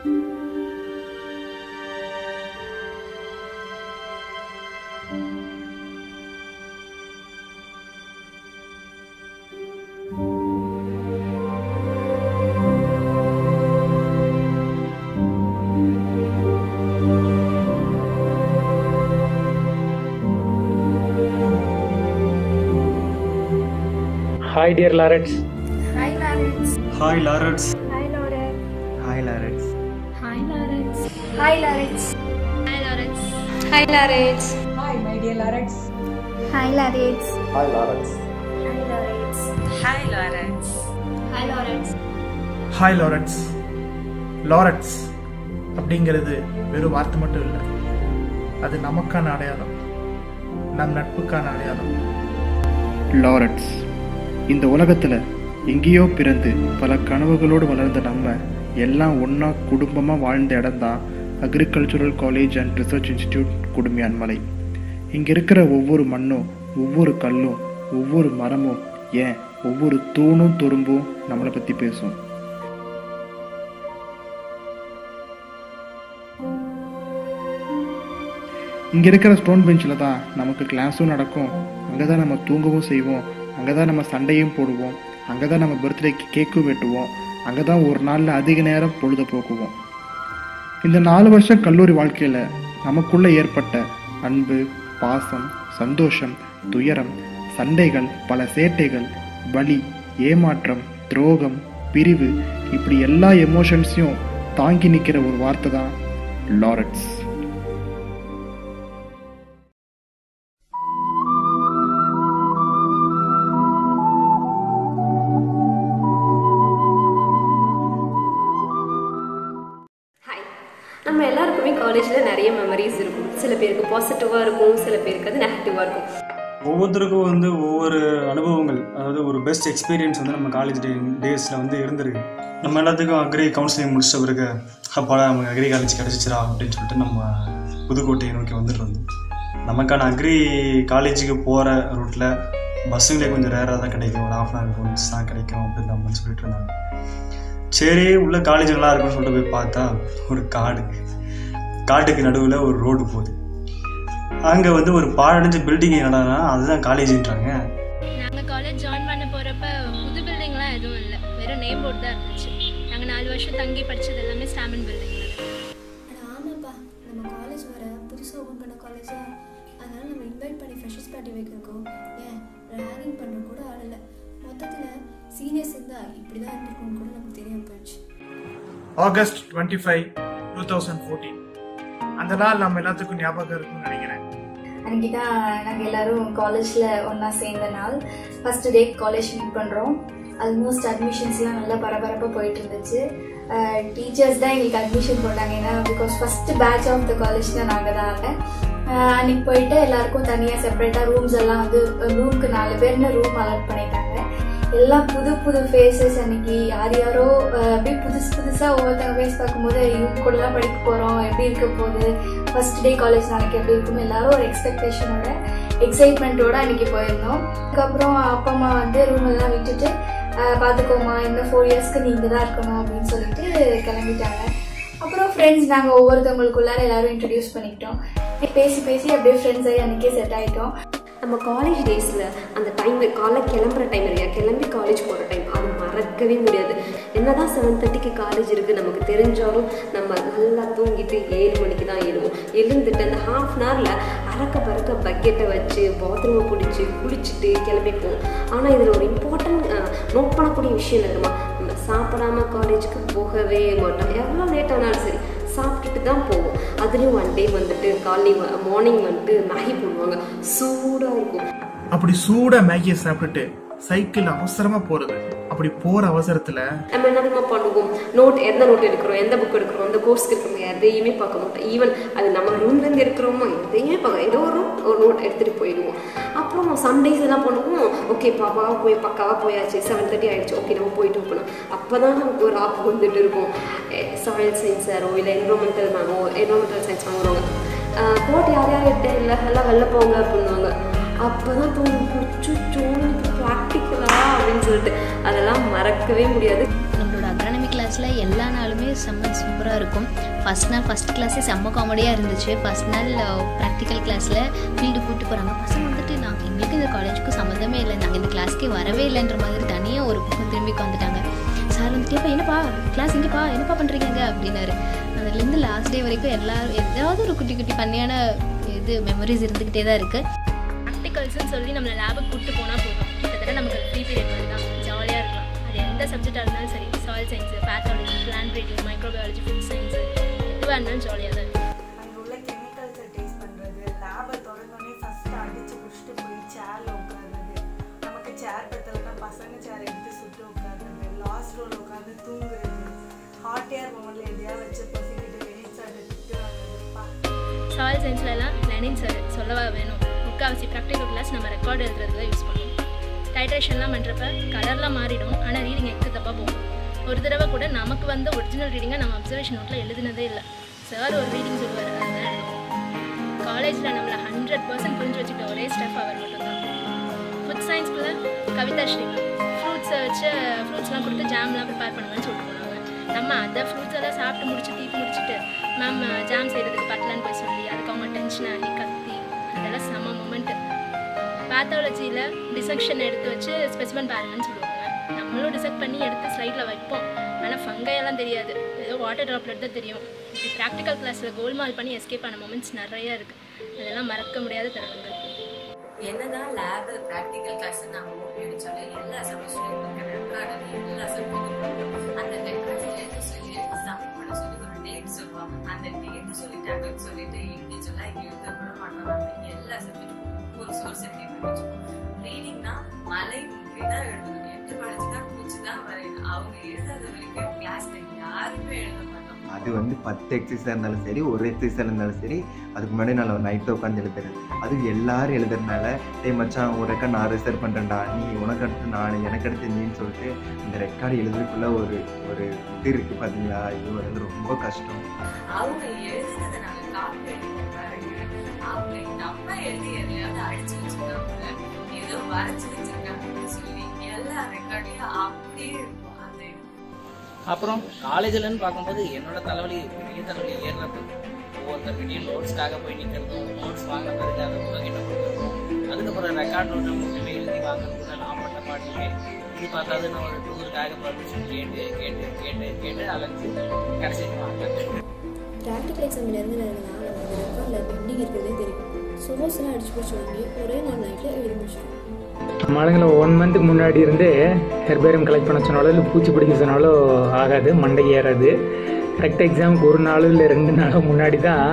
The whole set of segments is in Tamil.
Hi, dear Lawrence. Hi, Lawrence. Hi, Lawrence. Hi, Lauren. Hi, Lawrence. Hi, Lawrence. Hi, Lawrence. Hi, Lawrence. Hi, Lawrence. Hi, my dear Lawrence. Hi, Lawrence. Hi, Lawrence. Hi, Lawrence. Hi, Lawrence. Hi, Lawrence. Hi Lawrence Lawrence அப்படிங்கிறது வெறும் வார்த்தை மட்டும் இல்லை அது நமக்கான அடையாளம் நம் நட்புக்கான அடையாளம் லாரன்ஸ் இந்த உலகத்தில் எங்கேயோ பிறந்து பல கனவுகளோடு வளர்ந்த நம்ம எல்லாம் ஒன்றா குடும்பமாக வாழ்ந்த இடம் தான் agricultural college and research institute Kudumiyanmalai இங்கே இருக்கிற ஒவ்வொரு மண்ணும் ஒவ்வொரு கல்லும் ஒவ்வொரு மரமும் ஏன் ஒவ்வொரு தூணும் துரும்பும் நம்மளை பற்றி பேசும் இங்கே இருக்கிற ஸ்டோன் பெஞ்சில் தான் நமக்கு கிளாஸும் நடக்கும் அங்கே தான் நம்ம தூங்கவும் செய்வோம் அங்கே தான் நம்ம சண்டையும் போடுவோம் அங்கே தான் நம்ம பர்த்டேக்கு கேக்கும் வெட்டுவோம் அங்கே தான் ஒரு நாளில் அதிக நேரம் பொழுத போக்குவோம் இந்த நாலு வருஷம் கல்லூரி வாழ்க்கையில் நமக்குள்ளே ஏற்பட்ட அன்பு பாசம் சந்தோஷம் துயரம் சண்டைகள் பல சேட்டைகள் வலி ஏமாற்றம் துரோகம் பிரிவு இப்படி எல்லா எமோஷன்ஸையும் தாங்கி நிற்கிற ஒரு வார்த்தை தான் லாரன்ஸ் ஹாய் நம்ம எல்லாருக்குமே காலேஜில் நிறைய மெமரிஸ் இருக்கும் சில பேருக்கு பாசிட்டிவாக இருக்கும் சில பேருக்கு அது நெகட்டிவாக இருக்கும் ஒவ்வொருத்தருக்கும் வந்து ஒவ்வொரு அனுபவங்கள் அதாவது ஒரு பெஸ்ட் எக்ஸ்பீரியன்ஸ் வந்து நம்ம காலேஜ் டே டேஸில் வந்து இருந்திருக்கு நம்ம எல்லாத்துக்கும் அக்ரி கவுன்சிலிங் முடிச்ச பிறகு அப்பாடா நமக்கு அக்ரி காலேஜ் கிடச்சிச்சிரா அப்படின்னு சொல்லிட்டு நம்ம புதுக்கோட்டையை நோக்கி வந்துட்டு இருந்தோம் நமக்கான அக்ரி காலேஜுக்கு போகிற ரூட்டில் பஸ்ஸுங்களே கொஞ்சம் ரேராக தான் கிடைக்கும் ஒரு ஹாஃப் அன் ஹவர் ஒன்ஸ் தான் கிடைக்கும் அப்படின்னு நம்ம சொல்லிட்டு இருந்தாங்க சரி உள்ள காலேஜ் நல்லா இருக்கும்னு சொல்லிட்டு போய் பார்த்தா ஒரு காடு காட்டுக்கு நடுவில் ஒரு ரோடு போகுது அங்கே வந்து ஒரு பாழடைஞ்ச பில்டிங் என்னடானா அதுதான் காலேஜ்ன்றாங்க நாங்கள் காலேஜ் ஜாயின் பண்ண போகிறப்ப புது பில்டிங்லாம் எதுவும் இல்லை வெறும் நேம் போர்டு தான் இருந்துச்சு நாங்கள் நாலு வருஷம் தங்கி படித்தது எல்லாமே ஸ்டாமின் பில்டிங்கில் அட ஆமாப்பா நம்ம காலேஜ் வர புதுசாக ஓப்பன் பண்ண காலேஜா அதனால நம்ம இன்வைட் பண்ணி ஃப்ரெஷர்ஸ் பார்ட்டி வைக்கிறோம் ஏன் ரேகிங் பண்ணுற கூட ஆள் இல்லை மொத்தத்தில் சீனியர்ஸ் இருந்தால் இப்படி தான் இருந்திருக்கும்னு கூட நமக்கு தெரியாம போயிடுச்சு August twenty five two thousand fourteen அந்த நாள் நம்ம எல்லாத்துக்கும் ஞாபகம் இருக்கும்னு நினைக்கிறேன் அன்றைக்கி தான் நாங்கள் எல்லாரும் காலேஜில் ஒன்றா சேர்ந்த நாள் ஃபஸ்ட்டு டே காலேஜ் மீட் பண்ணுறோம் ஆல்மோஸ்ட் அட்மிஷன்ஸ்லாம் நல்லா பரபரப்பாக போயிட்டு இருந்துச்சு டீச்சர்ஸ் தான் எங்களுக்கு அட்மிஷன் போட்டாங்க ஏன்னா because first batch of the college தான் நாங்கள் தான் ஆஹ் அன்னைக்கு போயிட்டு எல்லாருக்கும் தனியாக செப்பரேட்டாக ரூம்ஸ் எல்லாம் வந்து ரூம்க்கு நாலு பேர்னு ரூம் அலாட் பண்ணிட்டாங்க எல்லாம் புது புது ஃபேஸஸ் அன்னைக்கு யார் யாரோ அஹ், அப்படியே புதுசு புதுசாக ஒவ்வொருத்தவங்க ஃபேஸ் பார்க்கும்போது இவங்க கூடலாம் படிக்க போகிறோம் எப்படி இருக்க போகுது ஃபர்ஸ்ட் டே காலேஜ் நாளைக்கு எப்படி இருக்கும் எல்லாரும் ஒரு எக்ஸ்பெக்டேஷனோட எக்ஸைட்மெண்ட்டோட அன்னைக்கு போயிருந்தோம் அதுக்கப்புறம் அப்பா அம்மா வந்து ரூம் எல்லாம் விட்டுட்டு அஹ், பார்த்துக்கோமா இன்னும் ஃபோர் இயர்ஸ்க்கு நீங்கள் தான் இருக்கணும் அப்படின்னு சொல்லிட்டு கிளம்பிட்டாங்க அப்புறம் ஃப்ரெண்ட்ஸ் நாங்கள் ஒவ்வொருத்தவங்களுக்குள்ளார எல்லாரும் இன்ட்ரடியூஸ் பண்ணிக்கிட்டோம் பேசி பேசி அப்படியே ஃப்ரெண்ட்ஸ் ஆகி அன்றைக்கே செட் ஆகிட்டோம் நம்ம காலேஜ் டேஸில் அந்த டைம் காலைல கிளம்புற டைம் இல்லையா கிளம்பி காலேஜ் போகிற டைம் அது மறக்கவே முடியாது என்னதான் செவன் தேர்ட்டிக்கு காலேஜ் இருக்குது நமக்கு தெரிஞ்சாலும் நம்ம நல்லா தூங்கிட்டு ஏழு மணிக்கு தான் எழுவோம் எழுந்துட்டு அந்த ஹாஃப் அன் ஹவரில் அறக்க பறக்க பக்கெட்டை வச்சு பாத்ரூமை பிடிச்சி குளிச்சுட்டு கிளம்பி போவோம் ஆனால் இதில் ஒரு இம்பார்ட்டன்ட் நோட் பண்ணக்கூடிய விஷயம் என்ன தெரியுமா நம்ம சாப்பிடாம காலேஜுக்கு போகவே மாட்டோம் எவ்வளோ லேட் ஆனாலும் சரி சாப்பிட்டுட்டு தான் போவோம் அதுலேயும் ஒன் டே வந்துட்டு காலையில் மார்னிங் வந்துட்டு மேகி போடுவாங்க சூடாக இருக்கும் அப்படி சூடா மேகியை சாப்பிட்டுட்டு சைக்கிள் அவசரமா போறது அப்படி போற அவசரத்துல நம்ம என்ன தெரியுமா பண்ணுவோம் நோட் எந்த நோட் எடுக்கிறோம் எந்த புக் எடுக்கிறோம் எந்த கோர்ஸ்க்கு இருக்கிறோம் எதையுமே பார்க்க மாட்டோம் ஈவன் அது நம்ம ரூம்லேருந்து இருக்கிறோமோ எதையுமே பார்க்க ஏதோ ஒரு ஒரு நோட் எடுத்துகிட்டு போயிடுவோம் அப்புறம் சண்டேஸ் எல்லாம் பண்ணுவோம் ஓகே பாப்பா போய் பக்காவாக போயாச்சு செவன் தேர்ட்டி ஆயிடுச்சு ஓகே நம்ம போயிட்டு போனோம் அப்போ தான் நமக்கு ஒரு ஆப் வந்துட்டு இருக்கும் சாயில் சயின்ஸாரோ இல்லை என்வரன்மெண்டல் மேமோ என்வரன்மெண்டல் சயின்ஸ் வாங்குறவங்க கோட் யார் யார் எடுத்தேன் இல்லை எல்லாம் வெளில போங்க அப்படின்வாங்க அப்போ தான் தோணும் பிடிச்சி ப்ராக்டிக்கலா அப்படின்னு சொல்லிட்டு அதெல்லாம் மறக்கவே முடியாது நம்மளோட அக்ரானமிக் கிளாஸில் எல்லா நாளுமே செம்ம சூப்பராக இருக்கும் ஃபஸ்ட் நாள் ஃபஸ்ட் கிளாஸே செம்ம காமெடியாக இருந்துச்சு ஃபஸ்ட் நாள் ப்ராக்டிக்கல் கிளாஸில் ஃபீல்டு கூப்பிட்டு போகிறாங்க பசங்க வந்துட்டு நாங்கள் எங்களுக்கு இந்த காலேஜுக்கு சம்மந்தமே இல்லை நாங்கள் இந்த கிளாஸ்க்கே வரவே இல்லைன்ற மாதிரி தனியாக ஒரு பக்கம் திரும்பி வந்துட்டாங்க சார் வந்துட்டு "ஏப்பா, என்னப்பா கிளாஸ் எங்கேப்பா என்னப்பா பண்ணுறீங்க அப்படின்னாரு அதுலேருந்து லாஸ்ட் டே வரைக்கும் எல்லாரும் ஏதாவது ஒரு குட்டி குட்டி பண்ணியான இது மெமரிஸ் இருந்துக்கிட்டே தான் இருக்குது ப்ராக்டிகல்ஸ்னு சொல்லி நம்மளை லேபுக்கு கூப்பிட்டு போனால் போதும் கிட்டத்தட்ட நமக்கு ஃப்ரீ பீரியட் மாதிரி தான் ஜாலியாக இருக்கலாம் அது எந்த சப்ஜெக்டாக இருந்தாலும் சரி soil science pathology plant breeding microbiology food science எதுவாக இருந்தாலும் ஜாலியாக தான் இருக்கும் அங்கே உள்ள கெமிக்கல்ஸை டேஸ்ட் பண்ணுறது லேபை திறந்தோடனே ஃபஸ்ட்டு அடித்து குடிச்சிட்டு போய் சேரில் உட்காருறது நமக்கு சேர் பத்தலைன்னா பசங்க சேர் எடுத்து சுட்டு உட்காருறது லாஸ்ட் ரோல் உட்காந்து தூங்குறது ஹாட் ஏர் மொமெண்ட்டில் எதையா வச்சு பசிக்கிட்டு வெளியே சார் திட்டு வாங்குறதுப்பா சாயில் சயின்ஸ்லலாம் லெனின் சார் சொல்லவா வேணும் முக்கால்வாசி ப்ராக்டிக்கல் கிளாஸ் நம்ம ரெக்கார்டு எழுதுறதுல யூஸ் பண்ணுவோம் டைட்ரேஷன்லாம் பண்ணுறப்ப கலர்லாம் மாறிடும் ஆனால் ரீடிங் எக்கு தப்பாக போகும் ஒரு தடவை கூட நமக்கு வந்து ஒரிஜினல் ரீடிங்கை நம்ம அப்சர்வேஷன் நோட்டில் எழுதுனதே இல்லை சார் ஒரு ரீடிங் சொல்லுவார் அதுதான் எழுதுவோம் காலேஜில் நம்மளை ஹண்ட்ரட் பர்சன்ட் புரிஞ்சு வச்சுக்கிட்ட ஒரே ஸ்டெப் அவர் மட்டும்தான் ஃபுட் சயின்ஸ்குள்ள கவிதா ஸ்ரீமன் ஃப்ரூட்ஸை வச்சு ஃப்ரூட்ஸ்லாம் கொடுத்து ஜாம்லாம் ப்ரிப்பேர் பண்ணுங்கன்னு சொல்லிட்டு போனாங்க நம்ம அதை ஃப்ரூட்ஸ் எல்லாம் சாப்பிட்டு முடிச்சு தீட்டு முடிச்சுட்டு மேம் ஜாம் செய்கிறதுக்கு பத்தலான்னு போய் சொல்லி அதுக்கு அவங்க டென்ஷன் ஆகி கத்தி அதெல்லாம் செம மூமெண்ட்டு பேத்தாலஜியில் டிசெக்ஷன் எடுத்து வச்சு ஸ்பெசிமன் பாருங்கன்னு சொல்லுவாங்க நம்மளும் டிசெக்ட் பண்ணி எடுத்து ஸ்லைடில் வைப்போம் ஆனால் ஃபங்கையெல்லாம் தெரியாது ஏதோ வாட்டர் ட்ராப்லெட் தான் தெரியும் இப்படி ப்ராக்டிக்கல் கிளாஸில் கோல்மால் பண்ணி எஸ்கேப் ஆன மூமெண்ட்ஸ் நிறைய இருக்குது அதெல்லாம் மறக்க முடியாத தருணங்கள் என்னதான் லேப் ப்ராக்டிக்கல் கிளாஸ் நாம அடிச்சாலும் எல்லா செமஸ்டரும் ரெக்கார்டு எல்லா சப்ஜெக்டும் அந்த ரெக்கார்டு எழுத சொல்லி சப்மிட் பண்ண சொல்லி ஒரு டேட் சொல்லுவாங்க அந்த டேட் சொல்லிட்டாங்கன்னு சொல்லிட்டு இண்டிவிஜுவலா எழுத கூட மாட்டோம் நம்ம எல்லா சப்ஜெக்டும் ஒரு சோர்ஸ் எப்படி வச்சுக்கோம் ரீடிங்னா மலை முற்றி தான் எழுதணும் எட்டு படிச்சு தான் பூச்சி தான் வரையணும் அவங்க எழுதாத வரைக்கும் கிளாஸ்ல யாருமே எழுத மாட்டோம் அது வந்து பத்து எக்ஸசைஸாக இருந்தாலும் சரி ஒரு எக்ஸசைஸாக இருந்தாலும் சரி அதுக்கு முன்னாடி நான் ஒரு நைட்டில் உட்காந்து எழுதுறேன் அது எல்லாரும் எழுதுறதுனால டேய் மச்சான் ஒரு ரெக்கார்ட் நான் ரிசர்வ் பண்ணுறேன்டா நீ உனக்கு அடுத்து நான் எனக்கு அடுத்து நீன்னு சொல்லிட்டு இந்த ரெக்கார்டு எழுதுறதுக்குள்ள ஒரு ஒரு இது இருக்குது பார்த்தீங்களா இது வந்து ரொம்ப கஷ்டம் அவங்க எழுதுனதுனால காப்பி அடிக்க பாருங்க அவங்க நம்ம எழுதி எதையாவது அடிச்சு வச்சிருக்காங்க ஏதோ வரைச்சு வச்சிருக்காங்கன்னு சொல்லி எல்லா ரெக்கார்டையும் அப்படியே இருக்கும் அந்த இது. அப்புறம் காலேஜில்னு பார்க்கும்போது என்னோட தலைவலி பெரிய தலைவலி ஏறுறது ஒவ்வொருத்தர்கிட்டையும் நோட்ஸ்க்காக போய் நிற்கிறதும் நோட்ஸ் வாங்க பிறகு அதை உங்ககிட்ட கொடுக்குறதும் அதுக்கப்புறம் ரெக்கார்ட் நோட் மட்டுமே எழுதி வாங்குறதுக்கு நான் பட்ட பாட்டுமே இது பார்த்தாது நான் ஒரு டூருக்காக பர்மிஷன் கேட்டு கேட்டு கேட்டு கேட்டு அலைஞ்சு கடைசிக்கு வாங்க ப்ராக்டிக்கல் எக்ஸாமில் இருந்து எழுதுனா நமக்கு ரெக்கார்டில் பெண்டிங் இருக்கிறதே தெரியும் சோர்ஸ்லாம் அடிச்சு பிடிச்சி வாங்கி ஒரே நாள் நைட்டில் எழுதி முடிச்சிடும் நம்ம ஆளுங்களை ஒன் மந்த்துக்கு முன்னாடி இருந்தே ஹெர்பேரியம் கலெக்ட் பண்ண சொன்னாலும் இல்லை பூச்சி பிடிக்க சொன்னாலும் ஆகாது மண்டை ஏறாது கரெக்டாக எக்ஸாமுக்கு ஒரு நாளோ இல்லை ரெண்டு நாளோ முன்னாடி தான்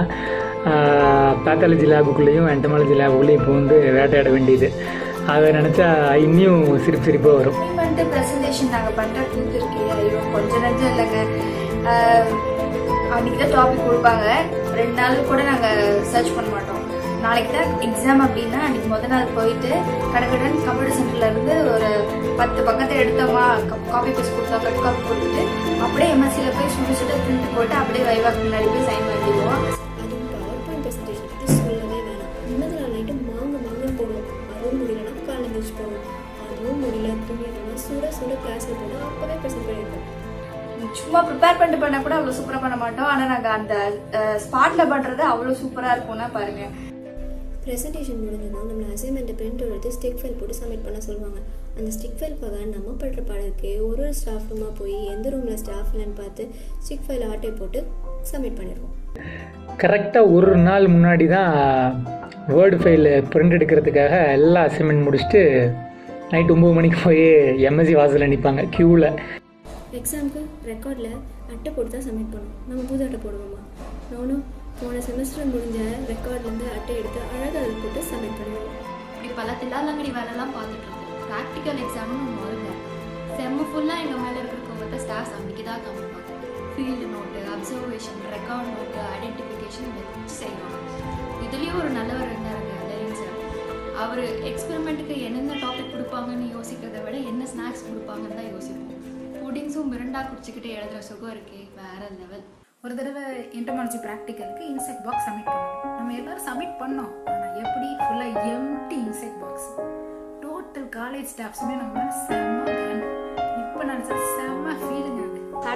பேத்தாலஜி லேபுக்குள்ளேயும் என்டமாலஜி லேபுக்குள்ளேயும் இப்போ வந்து வேட்டையாட வேண்டியது அதை நினச்சா இன்னும் சிரிப்பு சிரிப்பாக வரும் பண்ணிட்டு ப்ரெசன்டேஷன் நாங்கள் பண்ணுற கூத்து இருக்கே ஐயோ கொஞ்சம் நஞ்சம் இல்லைங்க ஆஹ் அன்னைக்கு தான் டாபிக் கொடுப்பாங்க ரெண்டு நாள் கூட நாங்கள் சர்ச் பண்ண மாட்டோம் நாளைக்கு தான் எக்ஸாம் அப்படின்னா அன்னைக்கு முத நாள் போயிட்டு கடகடன் கம்ப்யூட்டர் சென்டர்ல இருந்து ஒரு பத்து பக்கத்தை எடுத்தோமா காப்பி பேஸ்ட் கொடுத்தோம் கட் காப்பி கொடுத்துட்டு அப்படியே எம்எஸ்சியில் போய் சுட்டு சுட்டு பிரிண்ட் போட்டு அப்படியே வைவாக்கு முன்னாடி போய் சைன் பண்ணிடுவோம் அதுவும் பவர் பாயிண்ட் ப்ரெசன்டேஷன் பற்றி சொல்லவே வேணாம் முன்னது நாள் நைட்டு மாங்க மாங்கன்னு போடுவோம் அதுவும் முடியலன்னா காலைல எழுந்திரிச்சு போவோம் அதுவும் முடியல தூங்கிட்டோம்னா சுட சுட கிளாஸில் போனால் அப்போவே ப்ரெசென்ட் பண்ணியிருப்போம் சும்மா ப்ரிப்பேர் பண்ணிட்டு பண்ண கூட அவ்வளோ சூப்பராக பண்ண மாட்டோம் ஆனால் நாங்கள் அந்த ஸ்பாட்ல பண்ணுறது அவ்வளோ சூப்பராக இருக்கும்னா பாருங்க ப்ரெசன்டேஷன் முடிஞ்சதும் நம்மளை அசைன்மெண்ட்டை பிரிண்ட் எடுத்து ஸ்டிக் ஃபைல் போட்டு சப்மிட் பண்ண சொல்லுவாங்க அந்த ஸ்டிக் ஃபைல் பார்க்க நம்ம படுற பாடலுக்கு ஒரு ஒரு ஸ்டாஃப் ரூமாக போய் எந்த ரூமில் ஸ்டாஃப் இல்லைன்னு பார்த்து ஸ்டிக் ஃபைல் ஆட்டை போட்டு சப்மிட் பண்ணிடுவோம் கரெக்டாக ஒரு நாள் முன்னாடி தான் வேர்டு ஃபைல் பிரிண்ட் எடுக்கிறதுக்காக எல்லா அசைன்மெண்ட் முடிச்சுட்டு நைட் ஒம்பது மணிக்கு போய் எம்எஸ்சி வாசலில் நிற்பாங்க க்யூவில் எக்ஸாமுக்கு ரெக்கார்டில் அட்டை போட்டு தான் சப்மிட் பண்ணோம் நம்ம புது அட்டை போடுவோமா நானும் போன செமஸ்டர் முடிஞ்ச ரெக்கார்ட்லேருந்து அட்டை எடுத்து அழகாக அதில் போட்டு சப்மிட் பண்ணிடுவோம் இப்படி பல தில்லாலங்கடி வேலைலாம் பார்த்துட்டு இருக்கோம் ப்ராக்டிக்கல் எக்ஸாம்னு ஒன்று வருங்க செம்ம ஃபுல்லாக எங்கள் மேலே இருக்கிற கோவத்தை ஸ்டாஃப்ஸ் அன்றைக்கி தான் காமிப்பாங்க field note observation record note identification வச்சு செய்வாங்க இதுலேயும் ஒரு நல்லவர் இருந்தாருங்க லெரின் சார் அவர் எக்ஸ்பெரிமெண்ட்டுக்கு என்னென்ன டாபிக் கொடுப்பாங்கன்னு யோசிக்கிறத விட என்ன ஸ்நாக்ஸ் கொடுப்பாங்கன்னு தான் யோசிப்போம் புடிங்ஸும் மிரண்டா குடிச்சிக்கிட்டு எழுதுகிற சுகம் இருக்கே வேற லெவல் ஒரு தடவை இன்டர்மாலஜி ப்ராக்டிக்கலுக்கு இன்செக்ட் பாக்ஸ் சப்மிட் பண்ணணும் நம்ம எல்லாரும் சப்மிட் பண்ணோம் ஆனால் எப்படி ஃபுல்லாக empty insect box total college ஸ்டாஃப்ஸுமே நம்ம செம்ம கன் இப்போ நினச்சா செம்ம ஃபீலிங் அது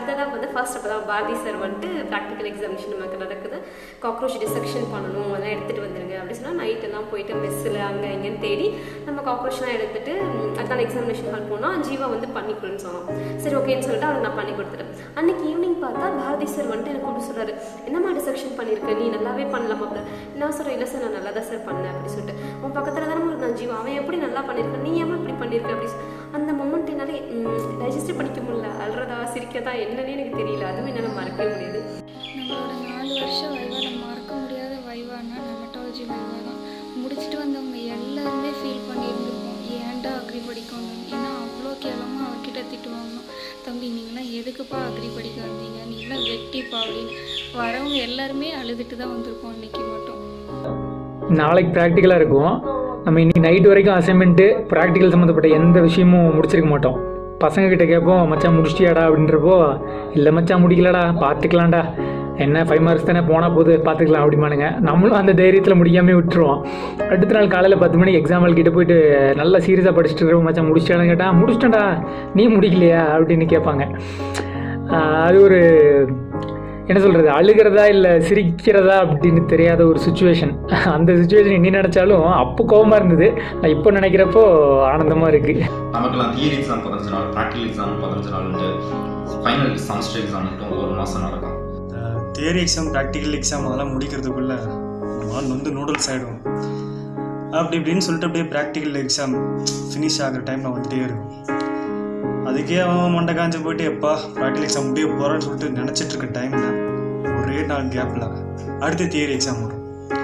அடுத்ததாக வந்து ஃபர்ஸ்ட் அப்போ தான் பாரதி சார் வந்துட்டு ப்ராக்டிக்கல் எக்ஸாமினேஷன் நமக்கு நடக்குது காக்ரோச் டிசெக்ஷன் பண்ணணும் அதெல்லாம் எடுத்துகிட்டு வந்துருங்க அப்படி சொன்னால் நைட்டெல்லாம் போயிட்டு மெஸ்ஸில் அங்கே இங்கேன்னு தேடி நம்ம காக்ரோச்லாம் எடுத்துட்டு ம், அதுக்கான எக்ஸாமினேஷன் ஹால் போனால் ஜீவா வந்து பண்ணி கொடுன்னு சொன்னோம் சரி ஓகேன்னு சொல்லிட்டு அவருக்கு நான் பண்ணி கொடுத்துட்டேன் அன்னைக்கு ஈவினிங் பார்த்தா பாரதி சார் வந்துட்டு எனக்கு கூப்பிட்டு சொல்றாரு என்னம்மா டிசெக்ஷன் பண்ணியிருக்க நீ நல்லாவே பண்ணலாமா அப்படி நான் சொல்கிறேன் இல்லை சார் நான் நல்லா தான் சார் பண்ணேன் அப்படி சொல்லிட்டு உன் பக்கத்தில் தானே நான் ஜீவா அவன் எப்படி நல்லா பண்ணியிருக்கான் நீ ஏமா இப்படி பண்ணியிருக்க அப்படி சொ- அந்த மொமெண்ட் என்னால் டைஜஸ்டே பண்ணிக்க முடியல அழுறதா சிரிக்கதா என்னன்னே எனக்கு தெரியல அதுவும் என்னால் மறக்கவே முடியாது நம்மளோட நாலு வருஷம் வைவால மறக்க முடியாத வைவானா நெமட்டாலஜி வைவா தான் முடிச்சுட்டு வந்தவங்க எல்லாருமே ஃபீல் பண்ணியிருந்திருக்கோம் ஏன்டா அக்ரி படிக்கணும் ஏன்னா அவ்வளோ கேவலமாக அவர்கிட்ட திட்டு வாங்கணும் தம்பி நீங்களாம் எதுக்குப்பா அக்ரி படிக்க வந்தீங்க நீங்களாம் வெட்டிப்பா அப்படின்னு வரவங்க எல்லாருமே அழுதுட்டு தான் வந்திருக்கோம் அன்னைக்கு மட்டும் நாளைக்கு ப்ராக்டிக்கலாக இருக்கும் நம்ம இன்னைக்கு நைட் வரைக்கும் அசைன்மெண்ட்டு ப்ராக்டிக்கல் சம்மந்தப்பட்ட எந்த விஷயமும் முடிச்சிருக்க மாட்டோம் பசங்க கிட்ட கேட்போம் மச்சான் முடிச்சிட்டியாடா அப்படின்றப்போ இல்லை மச்சான் முடிக்கலடா பார்த்துக்கலாம்டா என்ன ஃபைவ் மார்க்ஸ் தானே போனால் போது பார்த்துக்கலாம் அப்படிமானுங்க நம்மளும் அந்த தைரியத்தில் முடியாமல் விட்டுருவோம் அடுத்த நாள் காலையில் பத்து மணிக்கு எக்ஸாம் கிட்ட போயிட்டு நல்லா சீரியஸாக படிச்சுட்டு இருக்கோம் மச்சான் முடிச்சிட்டான்னு கேட்டால் முடிச்சிட்டேன்டா நீ முடிக்கலையா அப்படின்னு கேட்பாங்க ஆஹ் அது ஒரு என்ன சொல்கிறது அழுகிறதா இல்லை சிரிக்கிறதா அப்படின்னு தெரியாத ஒரு சுச்சுவேஷன் அந்த சுச்சுவேஷன் இன்னி நினச்சாலும் அப்போ கோபமாக இருந்தது நான் இப்போ நினைக்கிறப்போ ஆனந்தமாக இருக்குது நமக்கெல்லாம் தியரி எக்ஸாம் பதினஞ்சு நாள் ப்ராக்டிகல் எக்ஸாம் பதினஞ்சு நாள்ட்டு ஃபைனல் செமஸ்டர் எக்ஸாம் மட்டும் ஒரு மாதம் நடக்கும் தியரி எக்ஸாம் ப்ராக்டிக்கல் எக்ஸாம் அதெல்லாம் முடிக்கிறதுக்குள்ள நம்மளால் நொந்து நூடுல்ஸ் ஆகிடும் அப்படி இப்படின்னு சொல்லிட்டு அப்படியே ப்ராக்டிக்கல் எக்ஸாம் ஃபினிஷ் ஆகிற டைமில் வந்துட்டே இருக்கும் அதுக்கே அவன் மண்டை காஞ்சு போயிட்டு எப்பா ப்ராக்டிக்கல் எக்ஸாம் முடிய போகிறான்னு சொல்லிட்டு நினச்சிட்டு இருக்க டைமில் ஒரே நாள் கேப்பில் அடுத்து தியரி எக்ஸாம் வரும்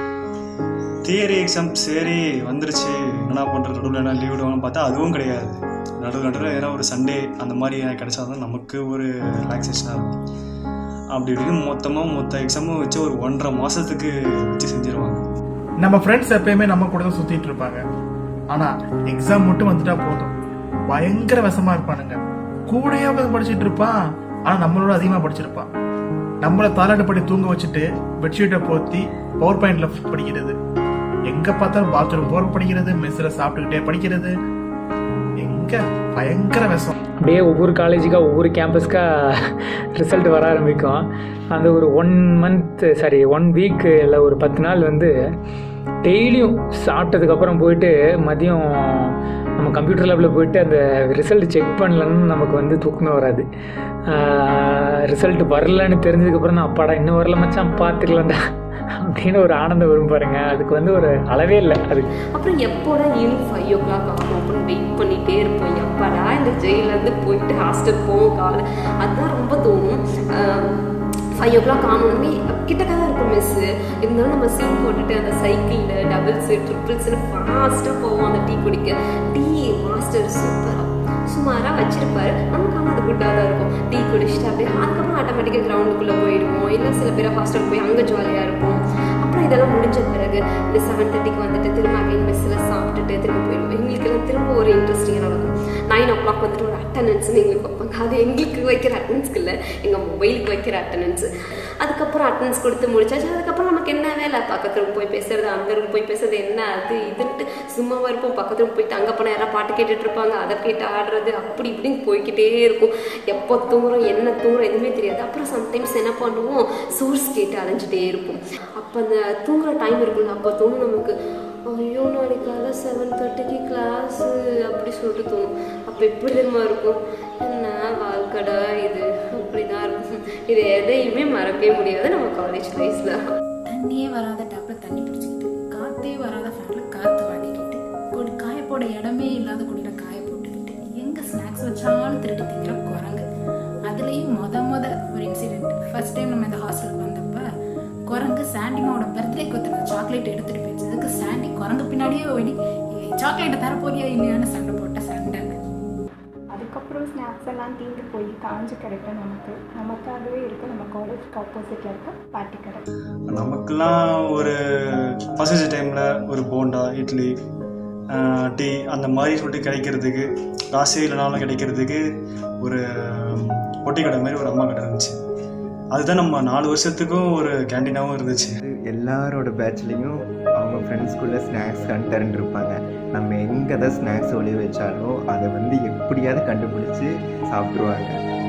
தியரி எக்ஸாம் சரி வந்துருச்சு என்ன பண்ணுறது நடுவில் என்ன லீவ் விடுவாங்கன்னு பார்த்தா அதுவும் கிடையாது நடுவில் நடுவில் ஏன்னா ஒரு சண்டே அந்த மாதிரி கிடைச்சா தான் நமக்கு ஒரு ரிலாக்ஸேஷனாக இருக்கும் அப்படி இப்படின்னு மொத்தமாக மொத்த எக்ஸாமும் வச்சு ஒரு ஒன்றரை மாதத்துக்கு வச்சு செஞ்சிருவாங்க நம்ம ஃப்ரெண்ட்ஸ் எப்பயுமே நம்ம கூட தான் சுத்திட்டு இருப்பாங்க ஆனா எக்ஸாம் மட்டும் வந்துட்டா போதும் பயங்கர விஷமா இருப்பானுங்க கூடயே உட்காந்து படிச்சிட்டு இருப்பான் ஆனா நம்மளோட அதிகமா படிச்சிருப்பான் நம்மள தாலாட்டு படி தூங்க வச்சுட்டு பெட்ஷீட்டை போத்தி பவர் பாயிண்ட்ல படிக்கிறது எங்க பார்த்தாலும் பாத்ரூம் போற படிக்கிறது மெஸ்ல சாப்பிட்டுக்கிட்டே படிக்கிறது எங்க பயங்கர விஷம் அப்படியே ஒவ்வொரு காலேஜுக்காக ஒவ்வொரு கேம்பஸ்க்காக ரிசல்ட் வர ஆரம்பிக்கும் அந்த ஒரு one month sorry one week இல்லை ஒரு பத்து நாள் வந்து டெய்லியும் சாப்பிட்டதுக்கப்புறம் போயிட்டு மதியம் நம்ம கம்ப்யூட்டர் லேபில் போயிட்டு அந்த ரிசல்ட் செக் பண்ணலன்னு நமக்கு வந்து தூக்கமே வராது ரிசல்ட் வரலன்னு தெரிஞ்சதுக்கப்புறம் தான் அப்பாடா இன்னும் வரல மச்சான் பார்த்துக்கலாம்டா அப்படின்னு ஒரு ஆனந்தம் வரும் பாருங்க அதுக்கு வந்து ஒரு அளவே இல்லை அதுக்கு அப்புறம் எப்போடா ஈவினிங் ஃபைவ் ஓ கிளாக் ஆகும் அப்படின்னு வெயிட் பண்ணிகிட்டே இருப்போம் எப்படா இந்த ஜெயிலேருந்து போயிட்டு ஹாஸ்டல் போவோம் காலை அதுதான் ரொம்ப தோணும் ஃபைவ் ஓ கிளாக் ஆனோடனே கிட்டக்க தான் இருக்கும் மிஸ்ஸு இருந்தாலும் நம்ம சீன் போட்டுட்டு அந்த சைக்கிளில் டபுள்ஸு ட்ரிபிள்ஸ்னு ஃபாஸ்ட்டாக போவோம் அந்த டீ குடிக்க டீ மாஸ்டர் சூப்பராக சுமாராக வச்சிருப்பாரு நமக்கு ஆனால் அது குட்டாக தான் இருக்கும் டீ குடிச்சிட்டு அப்படியே அதுக்கப்புறம் ஆட்டோமேட்டிக்காக கிரவுண்டுக்குள்ளே போயிடுவோம் இல்லை சில பேர் ஹாஸ்டல் போய் அங்கே ஜாலியாக இருப்போம் அப்புறம் இதெல்லாம் முடிஞ்ச பிறகு இந்த செவன் தேர்ட்டிக்கு வந்துட்டு திரும்ப அகைன் மெஸ்ஸில் சாப்பிட்டுட்டு திரும்ப போயிடுவோம் எங்களுக்கெல்லாம் திரும்ப ஒரு இன்ட்ரெஸ்டிங்காக நடக்கும் நைன் ஓ கிளாக் வந்துட்டு ஒரு அட்டண்டன்ஸ்னு எங்களுக்கு வைப்பாங்க அது எங்களுக்கு வைக்கிற அட்டண்டன்ஸ்க்கு இல்லை எங்கள் மொபைலுக்கு வைக்கிற அட்டண்டன்ஸ் அதுக்கப்புறம் அட்டண்டன்ஸ் கொடுத்து முடிச்சாச்சு அதுக்கப்புறம் நமக்கு என்ன வேலை பக்கத்து ரூம் போய் பேசுறது அந்த ரூம் போய் பேசுறது என்ன அது இதுன்ட்டு சும்மாவா இருப்போம் பக்கத்து ரூம் போயிட்டு அங்கே போனால் யாராவது பாட்டு கேட்டுட்டு இருப்பாங்க அதை கேட்டு ஆடுறது அப்படி இப்படின்னு போய்க்கிட்டே இருக்கும் எப்போ தூங்குறோம் என்ன தூங்குறோம் எதுவுமே தெரியாது அப்புறம் சம்டைம்ஸ் என்ன பண்ணுவோம் சோர்ஸ் கேட்டு அலைஞ்சிட்டே இருப்போம் அப்போ அந்த தூங்குற டைம் இருக்குல்ல அப்போ தோணும் நமக்கு ஐயோ நாளைக்கு காலை செவன் தேர்ட்டிக்கு கிளாஸு அப்படி சொல்லிட்டு தோணும் அப்போ எப்படி தெரியுமா இருக்கும் என்ன வாழ்க்கடா இது அப்படி தான் இருக்கும் இது எதையுமே மறக்கவே முடியாது நம்ம காலேஜ் லைஃப்பில் தண்ணியே வராத டேப்ல தண்ணி பிடிச்சிக்கிட்டு காத்தே வராத ஃபேன்ல காத்து வாங்கிக்கிட்டு கொடி காய போட இடமே இல்லாத கொடியில காய போட்டுக்கிட்டு எங்க ஸ்நாக்ஸ் வச்சாலும் திருடி திங்கிற குரங்கு அதுலயும் மொத மொத ஒரு இன்சிடென்ட் ஃபர்ஸ்ட் டைம் நம்ம இந்த ஹாஸ்டலுக்கு வந்தப்ப குரங்கு சாண்டிமாவோட பர்த்டேக்கு ஒருத்தர் சாக்லேட் எடுத்துட்டு போயிடுச்சு அதுக்கு சாண்டி குரங்கு பின்னாடியே ஓடி சாக்லேட்டை தர போறியா இல்லையான்னு சண்டை போட்ட சண்டை அதுக்கப்புறம் ஸ்நாக்ஸ் எல்லாம் தீந்து போய் காஞ்சு கிடைக்கும் நமக்கு நமக்காகவே இருக்கு நம்ம காலேஜ்க்கு ஆப்போசிட்ல இருக்க பாட்டி கடை நமக்கெல்லாம் ஒரு பசிச்ச டைமில் ஒரு போண்டா இட்லி ஆஹ், டீ அந்த மாதிரி சொல்லிட்டு கிடைக்கிறதுக்கு காசு இல்லைனாலும் கிடைக்கிறதுக்கு ஒரு பொட்டி கடை மாதிரி ஒரு அம்மா கடை இருந்துச்சு அதுதான் நம்ம நாலு வருஷத்துக்கும் ஒரு கேண்டீனாகவும் இருந்துச்சு எல்லாரோட பேட்ச்லேயும் அவங்க ஃப்ரெண்ட்ஸ்குள்ளே ஸ்நாக்ஸ் கண்டர்ன் இருப்பாங்க நம்ம எங்கே தான் ஸ்நாக்ஸ் ஒளி வச்சாலும் அதை வந்து எப்படியாவது கண்டுபிடிச்சி சாப்பிட்ருவாங்க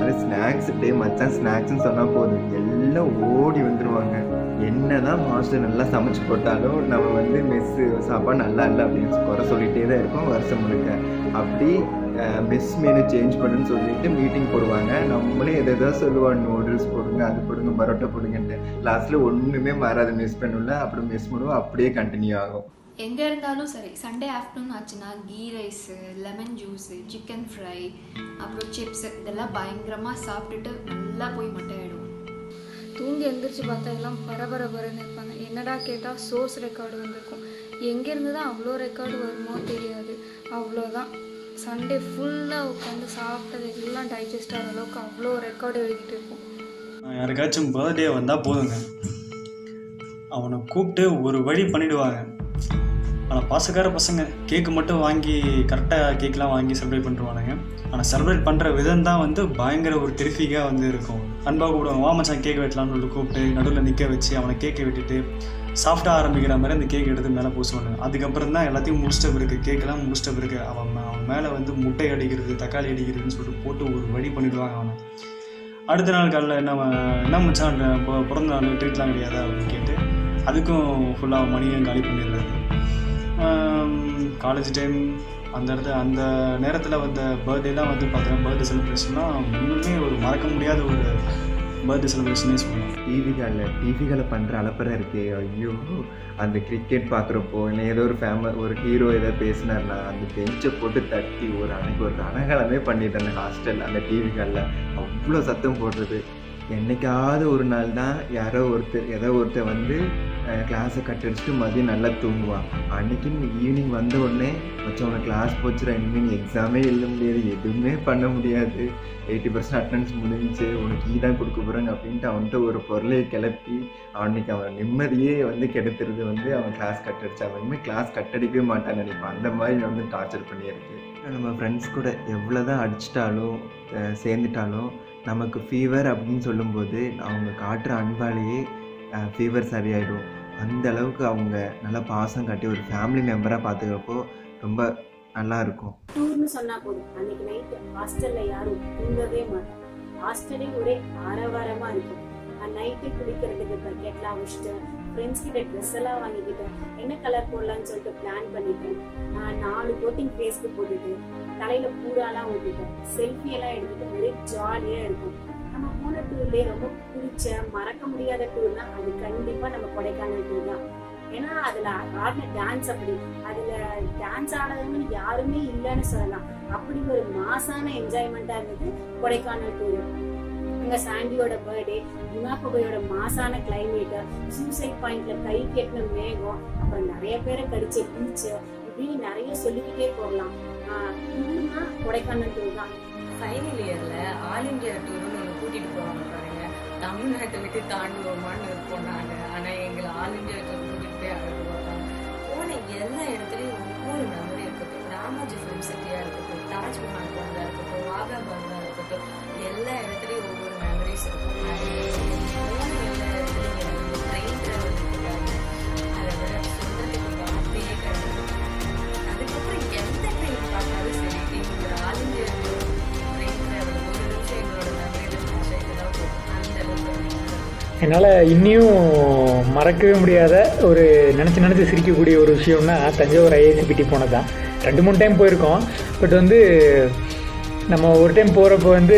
அது ஸ்நாக்ஸ் டே மச்சான் ஸ்நாக்ஸ்னு சொன்னால் போதும் எல்லாம் ஓடி வந்துடுவாங்க என்னதான் மாஸ்டர் நல்லா சமைச்சு போட்டாலும் நம்ம வந்து மெஸ்ஸு சாப்பாடு நல்லா இல்லை அப்படின்னு குறை சொல்லிகிட்டே தான் இருக்கோம் வருஷம் முழுக்க அப்படி மெஸ் மெனு சேஞ்ச் பண்ணுன்னு சொல்லிட்டு மீட்டிங் போடுவாங்க நம்மளே எதை எதாவது சொல்லுவாங்க நூடுல்ஸ் போடுங்க அது போடுங்க பரோட்டா போடுங்கன்ட்டு லாஸ்ட்டில் ஒன்றுமே மாறாது மிஸ் பண்ணுல அப்புறம் மிஸ் பண்ணுவோம் அப்படியே கண்டினியூ ஆகும் எங்கே இருந்தாலும் சரி சண்டே ஆஃப்டர்நூன் ஆச்சுன்னா ghee rice lemon juice chicken fry அப்புறம் சிப்ஸ் இதெல்லாம் பயங்கரமாக சாப்பிட்டுட்டு நல்லா போய் மொட்டை ஆயிடுவோம் தூங்கி எந்திரிச்சு பார்த்தா எல்லாம் பரபரபரன்னு இருப்பாங்க என்னடா கேட்டால் சோர்ஸ் ரெக்கார்டு வந்திருக்கும் எங்கேருந்து தான் அவ்வளோ ரெக்கார்டு வருமோ தெரியாது அவ்வளோதான் சண்டே ஃபுல்லாக உட்காந்து சாப்பிட்டது எல்லாம் டைஜஸ்ட் ஆகிற அளவுக்கு அவ்வளோ ரெக்கார்டு எழுதிட்டு இருப்போம் யாருக்காச்சும் பர்த்டே வந்தால் போதுங்க அவனை கூப்பிட்டு ஒரு வழி பண்ணிடுவாங்க ஆனால் பாசக்கார பசங்க கேக்கு மட்டும் வாங்கி கரெக்டாக கேக்லாம் வாங்கி செலிப்ரேட் பண்ணிடுவானுங்க ஆனால் செலிப்ரேட் பண்ணுற விதம் தான் வந்து பயங்கர ஒரு டெரிஃபிக்காக வந்து இருக்கும் அன்பாக கூப்பிடுவாங்க வா மச்சான் கேக் வெட்டலாம்னு சொல்லி கூப்பிட்டு நடுவில் நிற்க வச்சு அவனை கேக்கை வெட்டிட்டு சாஃப்டாக ஆரம்பிக்கிற மாதிரி அந்த கேக் எடுத்து மேலே பூசுவானுங்க அதுக்கப்புறம் தான் எல்லாத்தையும் முடிச்சிட்ட பிறகு கேக்கெல்லாம் முடிச்சிட்ட பிறகு அவன் மே- அவன் மேலே வந்து முட்டை அடிக்கிறது தக்காளி அடிக்கிறதுன்னு சொல்லிட்டு போட்டு ஒரு வழி பண்ணிடுவாங்க அவனை அடுத்த நாள் காலையில் என்ன ம- என்ன மச்சான் இப்போ பிறந்த நாள் ட்ரீட்லாம் கிடையாதா அப்படின்னு கேட்டு அதுக்கும் ஃபுல்லாக மணியும் காலி பண்ணிடுறது காலேஜ் டைம் அந்த இடத்துல அந்த நேரத்தில் வந்த பர்த்டேலாம் வந்து பார்த்தீங்கன்னா பர்த்டே செலிப்ரேஷன்லாம் இன்னுமே ஒரு மறக்க முடியாத ஒரு பர்த்டே செலிப்ரேஷனே சொல்லலாம் டிவிகளில் டிவிகளில் பண்ணுற அலப்பறை இருக்கே ஐயோ அந்த கிரிக்கெட் பார்க்குறப்போ இல்லை ஏதோ ஒரு ஃபேம ஒரு ஹீரோ ஏதோ பேசினார்னா அந்த பெஞ்சை போட்டு தட்டி ஒரு அன்னைக்கு ஒரு ரணகலமே பண்ணிட்டேன் அந்த ஹாஸ்டலில் அந்த டிவிகளில் அவ்வளோ சத்தம் போடுறது என்னைக்காவது ஒரு நாள் தான் யாரோ ஒருத்தர் ஏதோ ஒருத்தர் வந்து கிளாஸை கட் அடிச்சுட்டு மதியம் நல்லா தூங்குவான் அன்னைக்கு ஈவினிங் வந்த உடனே வச்சு அவனை கிளாஸ் போச்சுடா இனிமேல் நீ எக்ஸாமே எழுத முடியாது எதுவுமே பண்ண முடியாது எயிட்டி பர்சன்ட் அட்டன்ஸ் முடிஞ்சுச்சு உனக்கு ஈ தான் கொடுக்க போகிறாங்க அப்படின்ட்டு அவன்கிட்ட ஒரு பொருளையை கிளப்பி அவனுக்கு அவன் நிம்மதியே வந்து கெடுத்துறது வந்து அவன் கிளாஸ் கட் அடிச்சு அவன் இனிமேல் கிளாஸ் கட் அடிக்கவே மாட்டான்னு நினைப்பான் அந்த மாதிரி வந்து டார்ச்சர் பண்ணியிருக்கு நம்ம ஃப்ரெண்ட்ஸ் கூட எவ்வளோ தான் அடிச்சிட்டாலும் அஹ் சேர்ந்துட்டாலும் நமக்கு ஃபீவர் அப்படின்னு சொல்லும்போது அவங்க காட்டுற அன்பாலேயே ஃபீவர் சரியாயிடும் அந்த அளவுக்கு அவங்க நல்லா பாசம் காட்டி ஒரு ஃபேமிலி மெம்பராக பார்த்துக்கிறப்போ ரொம்ப நல்லா இருக்கும் டூர்னு சொன்னா போதும் அன்னைக்கு நைட்டு ஹாஸ்டல்ல யாரும் தூங்கவே மாட்டோம் ஹாஸ்டலே ஒரே ஆரவாரமா இருக்கும் நைட்டு குளிக்கிறதுக்கு பக்கெட்லாம் வச்சுட்டு ஃப்ரெண்ட்ஸ் கிட்ட ட்ரெஸ் எல்லாம் வாங்கிக்கிட்டு என்ன கலர் போடலாம்னு சொல்லிட்டு பிளான் பண்ணிட்டு ஆஹ் நாலு கோட்டிங் ஃபேஸ்க்கு போட்டுட்டு தலையில பூராலாம் ஊட்டிட்டு செல்ஃபி எல்லாம் எடுத்துட்டு ஒரே ஜாலியா இருக்கும் நம்ம போன டூர்லயே ரொம்ப பிடிச்ச மறக்க முடியாத டூர்னா அது கண்டிப்பா நம்ம கொடைக்கானல் டூர் தான் ஏன்னா அதுல ஆடின டான்ஸ் அப்படி அதுல டான்ஸ் ஆனவங்க யாருமே இல்லைன்னு சொல்லலாம் அப்படி ஒரு மாசான என்ஜாய்மெண்டா இருந்தது கொடைக்கானல் டூர் அங்க சாண்டியோட பர்த்டே குணாபகையோட மாசான கிளைமேட் சூசைட் பாயிண்ட்ல கை கெட்டின மேகம் அப்புறம் நிறைய பேரை கடிச்ச பீச் இப்படி நிறைய சொல்லிக்கிட்டே போகலாம் ஆஹ் டூர்னா கொடைக்கானல் டூர் தான் ஃபைனல் இயர்ல ஆல் இந்தியா டூர்னு ஒன்று கூட்டிட்டு போவாங்க பாருங்க தமிழ்நாட்டை விட்டு தாண்டுவோமான்னு இருப்போம் நாங்க ஆனா எங்களை ஆல் இந்தியா டூர் கூட்டிட்டு போய் அழைக்க போறாங்க போன எல்லா இடத்துலயும் ஒவ்வொரு மெமரி இருக்கட்டும் ராமோஜி ஃபிலிம் சிட்டியா இருக்கட்டும் தாஜ்மஹால் போனதா இருக்கட்டும் வாகா பாகா இருக்கட்டும் எல்லா இடத்துலயும் ஒவ்வொரு மெமரிஸ் இருக்கும் போன எல்லா இடத்துலயும் ட்ரெயின் டிராவல் இருக்காங்க அதை விட சொல்றதுக்கு வார்த்தையே கிடையாது அதுக்கப்புறம் எந்த ட்ரெயின் பார்த்தாலும் சரி எங்களோட ஆல் இந்தியா ட்ரெயின் டிராவல் ஒரு நிமிஷம் எங்களோட மெமரியில் ஃபிளாஷ் ஆகிட்டு தான் போகும் அந்த அளவுக்கு என்னால் இன்னியும் மறக்கவே முடியாத ஒரு நினச்சி நினச்சி சிரிக்கக்கூடிய ஒரு விஷயம்னா தஞ்சாவூர் ஐஏசிபிடி போனது தான் ரெண்டு மூணு டைம் போயிருக்கோம் பட் வந்து நம்ம ஒரு டைம் போகிறப்ப வந்து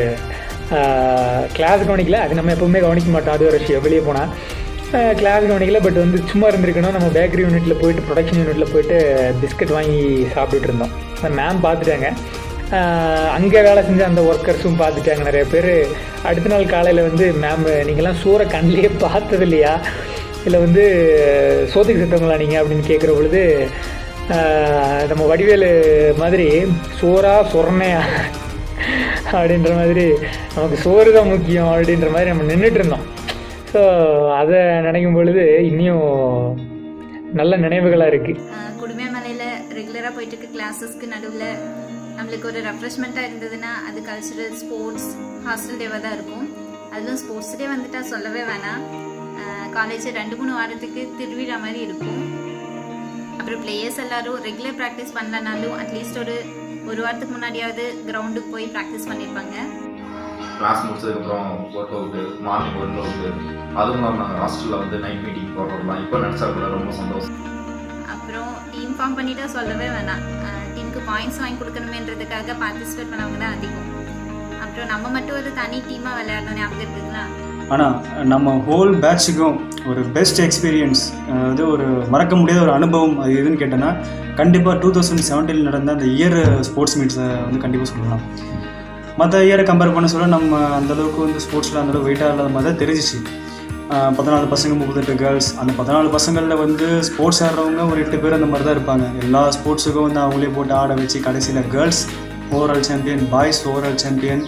கிளாஸ் கவனிக்கல அது நம்ம எப்பவுமே கவனிக்க மாட்டோம் அது ஒரு விஷயம் வெளியே போனால் கிளாஸ் கவனிக்கல பட் வந்து சும்மா இருந்திருக்கணும் நம்ம பேக்கரி யூனிட்டில் போயிட்டு ப்ரொடக்ஷன் யூனிட்டில் போயிட்டு பிஸ்கட் வாங்கி சாப்பிட்டுட்டு இருந்தோம் மேம் பார்த்துட்டாங்க அங்கே வேலை செஞ்ச அந்த ஒர்க்கர்ஸும் பார்த்துட்டாங்க நிறைய பேர் அடுத்த நாள் காலையில் வந்து மேம் நீங்கள்லாம் சூறை கண்ணிலேயே பார்த்தது இல்லையா இல்லை வந்து சோத்துக்கு செத்தவங்களா நீங்கள் அப்படின்னு கேட்குற பொழுது ஆஹ், நம்ம வடிவேலு மாதிரி சோறா சொர்ணையா அப்படின்ற மாதிரி நமக்கு சோறு தான் முக்கியம் அப்படின்ற மாதிரி நம்ம நின்றுட்டு இருந்தோம் ஸோ அதை நினைக்கும் பொழுது இன்னும் நல்ல நினைவுகளாக இருக்குது குடும்பமலையில் ரெகுலராக போயிட்டு இருக்க கிளாஸஸ்க்கு நடுவில் நம்மளுக்கு ஒரு ரெஃப்ரெஷ்மெண்ட்டாக இருந்ததுன்னா அது கல்ச்சுரல் ஸ்போர்ட்ஸ் ஹாஸ்டல் டேவாக தான் இருக்கும் அதுவும் ஸ்போர்ட்ஸ் டே வந்துட்டா சொல்லவே வேணாம் காலேஜ் ரெண்டு மூணு வாரத்துக்கு திருவிழா மாதிரி இருக்கும் அப்புறம் பிளேயர்ஸ் எல்லாரும் ரெகுலர் ப்ராக்டிஸ் பண்ணலனாலும் அட்லீஸ்ட் ஒரு ஒரு வாரத்துக்கு முன்னாடியாவது கிரவுண்டுக்கு போய் ப்ராக்டிஸ் பண்ணியிருப்பாங்க கிளாஸ் முடிச்சதுக்கப்புறம் workout morning workout அதுவும் இல்லாமல் நாங்கள் ஹாஸ்டலில் வந்து நைட் மீட்டிங் போகிறதெல்லாம் இப்போ நினச்சா கூட ரொம்ப சந்தோஷம் அப்புறம் டீம் ஃபார்ம் பண்ணிட்டா சொல்லவே வேணாம் டீமுக்கு பாயிண்ட்ஸ் வாங்கி கொடுக்கணுமேன்றதுக்காக பார்ட்டிசிபேட் பண்ணவங்க தான் அதிகம் அப்புறம் நம்ம மட்டும் ஒரு தனி டீமாக விளையாடணும் ஞாபகம் இருக்குங்களா ஆனால் நம்ம ஹோல் பேட்சுக்கும் ஒரு பெஸ்ட் எக்ஸ்பீரியன்ஸ் அதாவது ஒரு மறக்க முடியாத ஒரு அனுபவம் அது எதுன்னு கேட்டேன்னா கண்டிப்பாக டூ தௌசண்ட் செவன்டீனில் நடந்த அந்த இயர் ஸ்போர்ட்ஸ் மீட்ஸை வந்து கண்டிப்பாக சொல்லலாம் மற்ற இயரை கம்பேர் பண்ண சொல்ல நம்ம அந்தளவுக்கு வந்து ஸ்போர்ட்ஸில் அந்தளவுக்கு வெயிட்டாக இல்லாத மாதிரி தான் தெரிஞ்சிச்சு ஆஹ் பதினாலு பசங்க முப்பத்தெட்டு கேர்ள்ஸ் அந்த பதினாலு பசங்களில் வந்து ஸ்போர்ட்ஸ் ஆடுறவங்க ஒரு எட்டு பேர் அந்த மாதிரி தான் இருப்பாங்க எல்லா ஸ்போர்ட்ஸுக்கும் வந்து அவங்களே போட்டு ஆட வச்சு கடைசியில் girls overall champion boys overall champion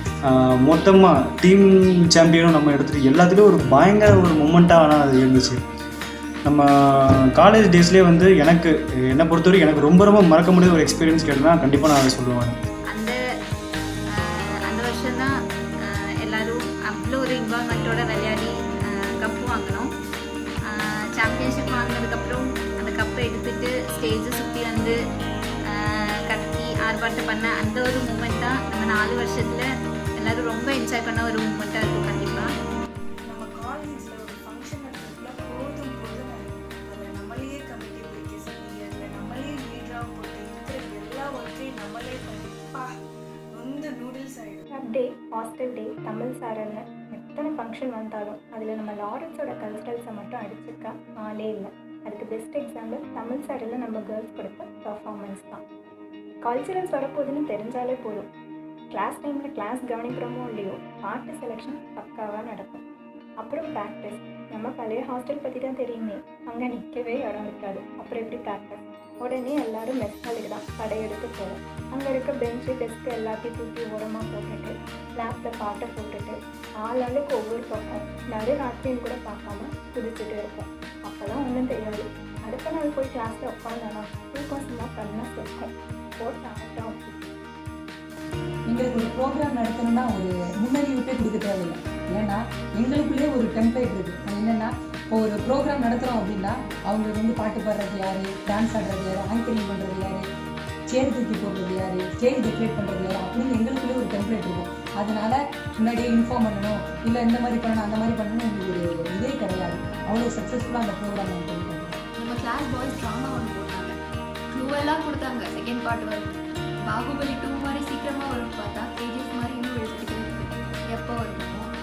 மொத்தமாக டீம் சாம்பியனும் நம்ம எடுத்துகிட்டு எல்லாத்துலேயும் ஒரு பயங்கர ஒரு மூமெண்ட்டாக ஆனால் அது இருந்துச்சு நம்ம காலேஜ் டேஸ்லேயே வந்து எனக்கு என்னை பொறுத்தவரைக்கும் எனக்கு ரொம்ப ரொம்ப மறக்க முடியாத ஒரு எக்ஸ்பீரியன்ஸ் கேட்டேன்னா கண்டிப்பாக நான் அதை சொல்லுவேன் அந்த ஆஹ், அந்த வருஷம் தான் எல்லாரும் அவ்வளோ ஒரு இன்வால்மெண்ட்டோட விளையாடி கப்பு வாங்கினோம் சாம்பியன்ஷிப் வாங்கினதுக்கப்புறம் அந்த கப்பை எடுத்துட்டு ஸ்டேஜை சுற்றி வந்து ஆஹ், கத்தி ஆர்ப்பாட்டம் பண்ண அந்த ஒரு மூமெண்ட் தான் நம்ம நாலு வருஷத்தில் எல்லாரும் ரொம்ப என்ஜாய் பண்ண ஒரு மூமெண்ட்டாக இருக்கும் கண்டிப்பாக நம்ம காலேஜில் ஒரு ஃபங்க்ஷன் நடக்கிறதுக்குள்ள போதும் போதும் அதில் நம்மளையே கமிட்டி பிடிக்க சொல்லி அதில் நம்மளே லீடராக போட்டு இருக்கிற எல்லா ஒர்க்கையும் நம்மளே பண்ணிப்பா நொந்து நூடுல்ஸ் ஆகிடும் club day hostel day Tamil சாரல்னு எத்தனை ஃபங்க்ஷன் வந்தாலும் அதில் நம்ம லாரன்ஸோட கல்ச்சரல்ஸை மட்டும் அடிச்சிருக்கா ஆளே இல்லை அதுக்கு பெஸ்ட் எக்ஸாம்பிள் தமிழ் சாரில் நம்ம கேர்ள்ஸ் கொடுத்த பர்ஃபார்மன்ஸ் தான் கல்ச்சரல்ஸ் வரப்போகுதுன்னு தெரிஞ்சாலே போதும் கிளாஸ் டைமில் கிளாஸ் கவனிக்கிறோமோ இல்லையோ பாட்டு செலெக்ஷன் பக்காவாக நடக்கும் அப்புறம் ப்ராக்டிஸ் நம்ம பழைய ஹாஸ்டல் பற்றி தான் தெரியுமே அங்கே நிற்கவே இடம் இருக்காது அப்புறம் எப்படி ப்ராக்டிஸ் உடனே எல்லாரும் மெஸ் ஹாலுக்கு தான் படையெடுத்து போவோம் அங்கே இருக்க பெஞ்சு டெஸ்க்கு எல்லாத்தையும் தூக்கி ஓரமாக போட்டுட்டு லேப்பில் பாட்டை போட்டுட்டு ஆளாளுக்கு ஒவ்வொரு பக்கம் நடு ராத்திரின்னு கூட பார்க்காம குதிச்சுட்டு இருப்போம் அப்போல்லாம் ஒன்றும் தெரியாது அடுத்த நாள் போய் கிளாஸில் உட்காந்தோன்னா தூக்கம் சும்மா பண்ண சுத்தம் போட்டு ஆட்டம் எங்களுக்கு ஒரு ப்ரோக்ராம் நடத்தணும்னா ஒரு முன்னறிவிப்பே கொடுக்க தேவையில்லை ஏன்னா எங்களுக்குள்ளே ஒரு டெம்ப்ளேட் இருக்குது அது என்னென்னா இப்போ ஒரு ப்ரோக்ராம் நடத்துகிறோம் அப்படின்னா அவங்களுக்கு வந்து பாட்டு பாடுறது யார் டான்ஸ் ஆடுறது யார் ஆங்கரிங் பண்ணுறது யார் சேர் தூக்கி போடுறது யார் ஸ்டேஜ் டெக்கரேட் பண்ணுறது யார் அப்படின்னு எங்களுக்குள்ளே ஒரு டெம்ப்ளேட் இருக்கும் அதனால முன்னாடியே இன்ஃபார்ம் பண்ணணும் இல்லை இந்த மாதிரி பண்ணணும் அந்த மாதிரி பண்ணணும் எங்களுக்கு ஒரு இதே கிடையாது அவ்வளோ சக்ஸஸ்ஃபுல்லாக அந்த ப்ரோக்ராம் நடத்திருக்கோம் நம்ம கிளாஸ் பாய்ஸ் ட்ராமா ஒன்று போட்டாங்க க்ளூவெல்லாம் கொடுத்தாங்க செகண்ட் பார்ட் வரும் பாகுபலி டூ மாதிரி சீக்கிரமாக வரும் பார்த்தா கேஜிஎஃப் மாதிரி இன்னும் எழுதிட்டு இருக்கு எப்போ வரும்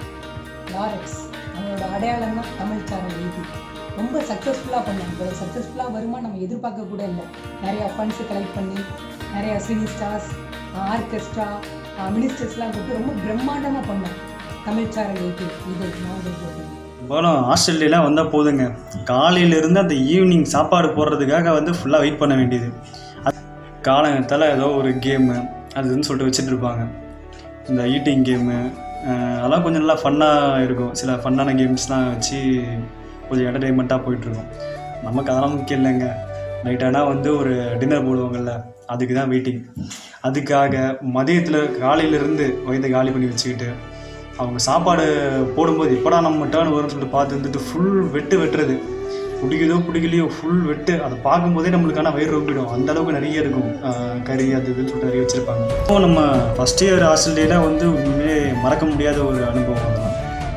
லாரன்ஸ் அவங்களோட அடையாளம் தான் தமிழ் சேனல் எழுதி ரொம்ப சக்ஸஸ்ஃபுல்லாக பண்ணாங்க இப்போ சக்ஸஸ்ஃபுல்லாக வருமா நம்ம எதிர்பார்க்க கூட இல்லை நிறையா ஃபண்ட்ஸு கலெக்ட் பண்ணி நிறையா சினி ஸ்டார்ஸ் ஆர்கெஸ்ட்ரா மினிஸ்டர்ஸ்லாம் கூப்பிட்டு ரொம்ப பிரம்மாண்டமாக பண்ணோம் தமிழ் சேனல் எழுதி இது நான் போட்டு போனோம் ஹாஸ்டல்லாம் வந்தால் போதுங்க காலையிலேருந்து அந்த ஈவினிங் சாப்பாடு போடுறதுக்காக வந்து ஃபுல்லாக வெயிட் பண்ண வேண்டியது அது காலங்கத்தால் ஏதோ ஒரு கேமு அது இதுன்னு சொல்லிட்டு வச்சுட்டு இருப்பாங்க இந்த ஈட்டிங் கேமு அதெல்லாம் கொஞ்சம் நல்லா ஃபன்னாக இருக்கும் சில ஃபன்னான கேம்ஸ்லாம் வச்சு கொஞ்சம் என்டர்டெயின்மெண்ட்டாக போயிட்டுருக்கும் நமக்கு அதெல்லாம் முக்கியம் இல்லைங்க நைட் ஆனால் வந்து ஒரு டின்னர் போடுவாங்கல்ல அதுக்கு தான் வெயிட்டிங் அதுக்காக மதியத்தில் காலையிலேருந்து வயதை காலி பண்ணி வச்சுக்கிட்டு அவங்க சாப்பாடு போடும்போது எப்படா நம்ம டேர்ன் வரும்னு சொல்லிட்டு பார்த்து இருந்துட்டு ஃபுல் வெட்டு வெட்டுறது பிடிக்குதோ பிடிக்கலையோ ஃபுல் வெட்டு அதை பார்க்கும்போதே நம்மளுக்கான வயிறு ரொம்பிடும் அந்த அளவுக்கு நிறைய இருக்கும் ஆஹ் கறி அது இதுன்னு சொல்லிட்டு நிறைய வச்சுருப்பாங்க இப்போ நம்ம ஃபஸ்ட் இயர் ஹாஸ்டல்ல வந்து உண்மையிலே மறக்க முடியாத ஒரு அனுபவம் அதெல்லாம்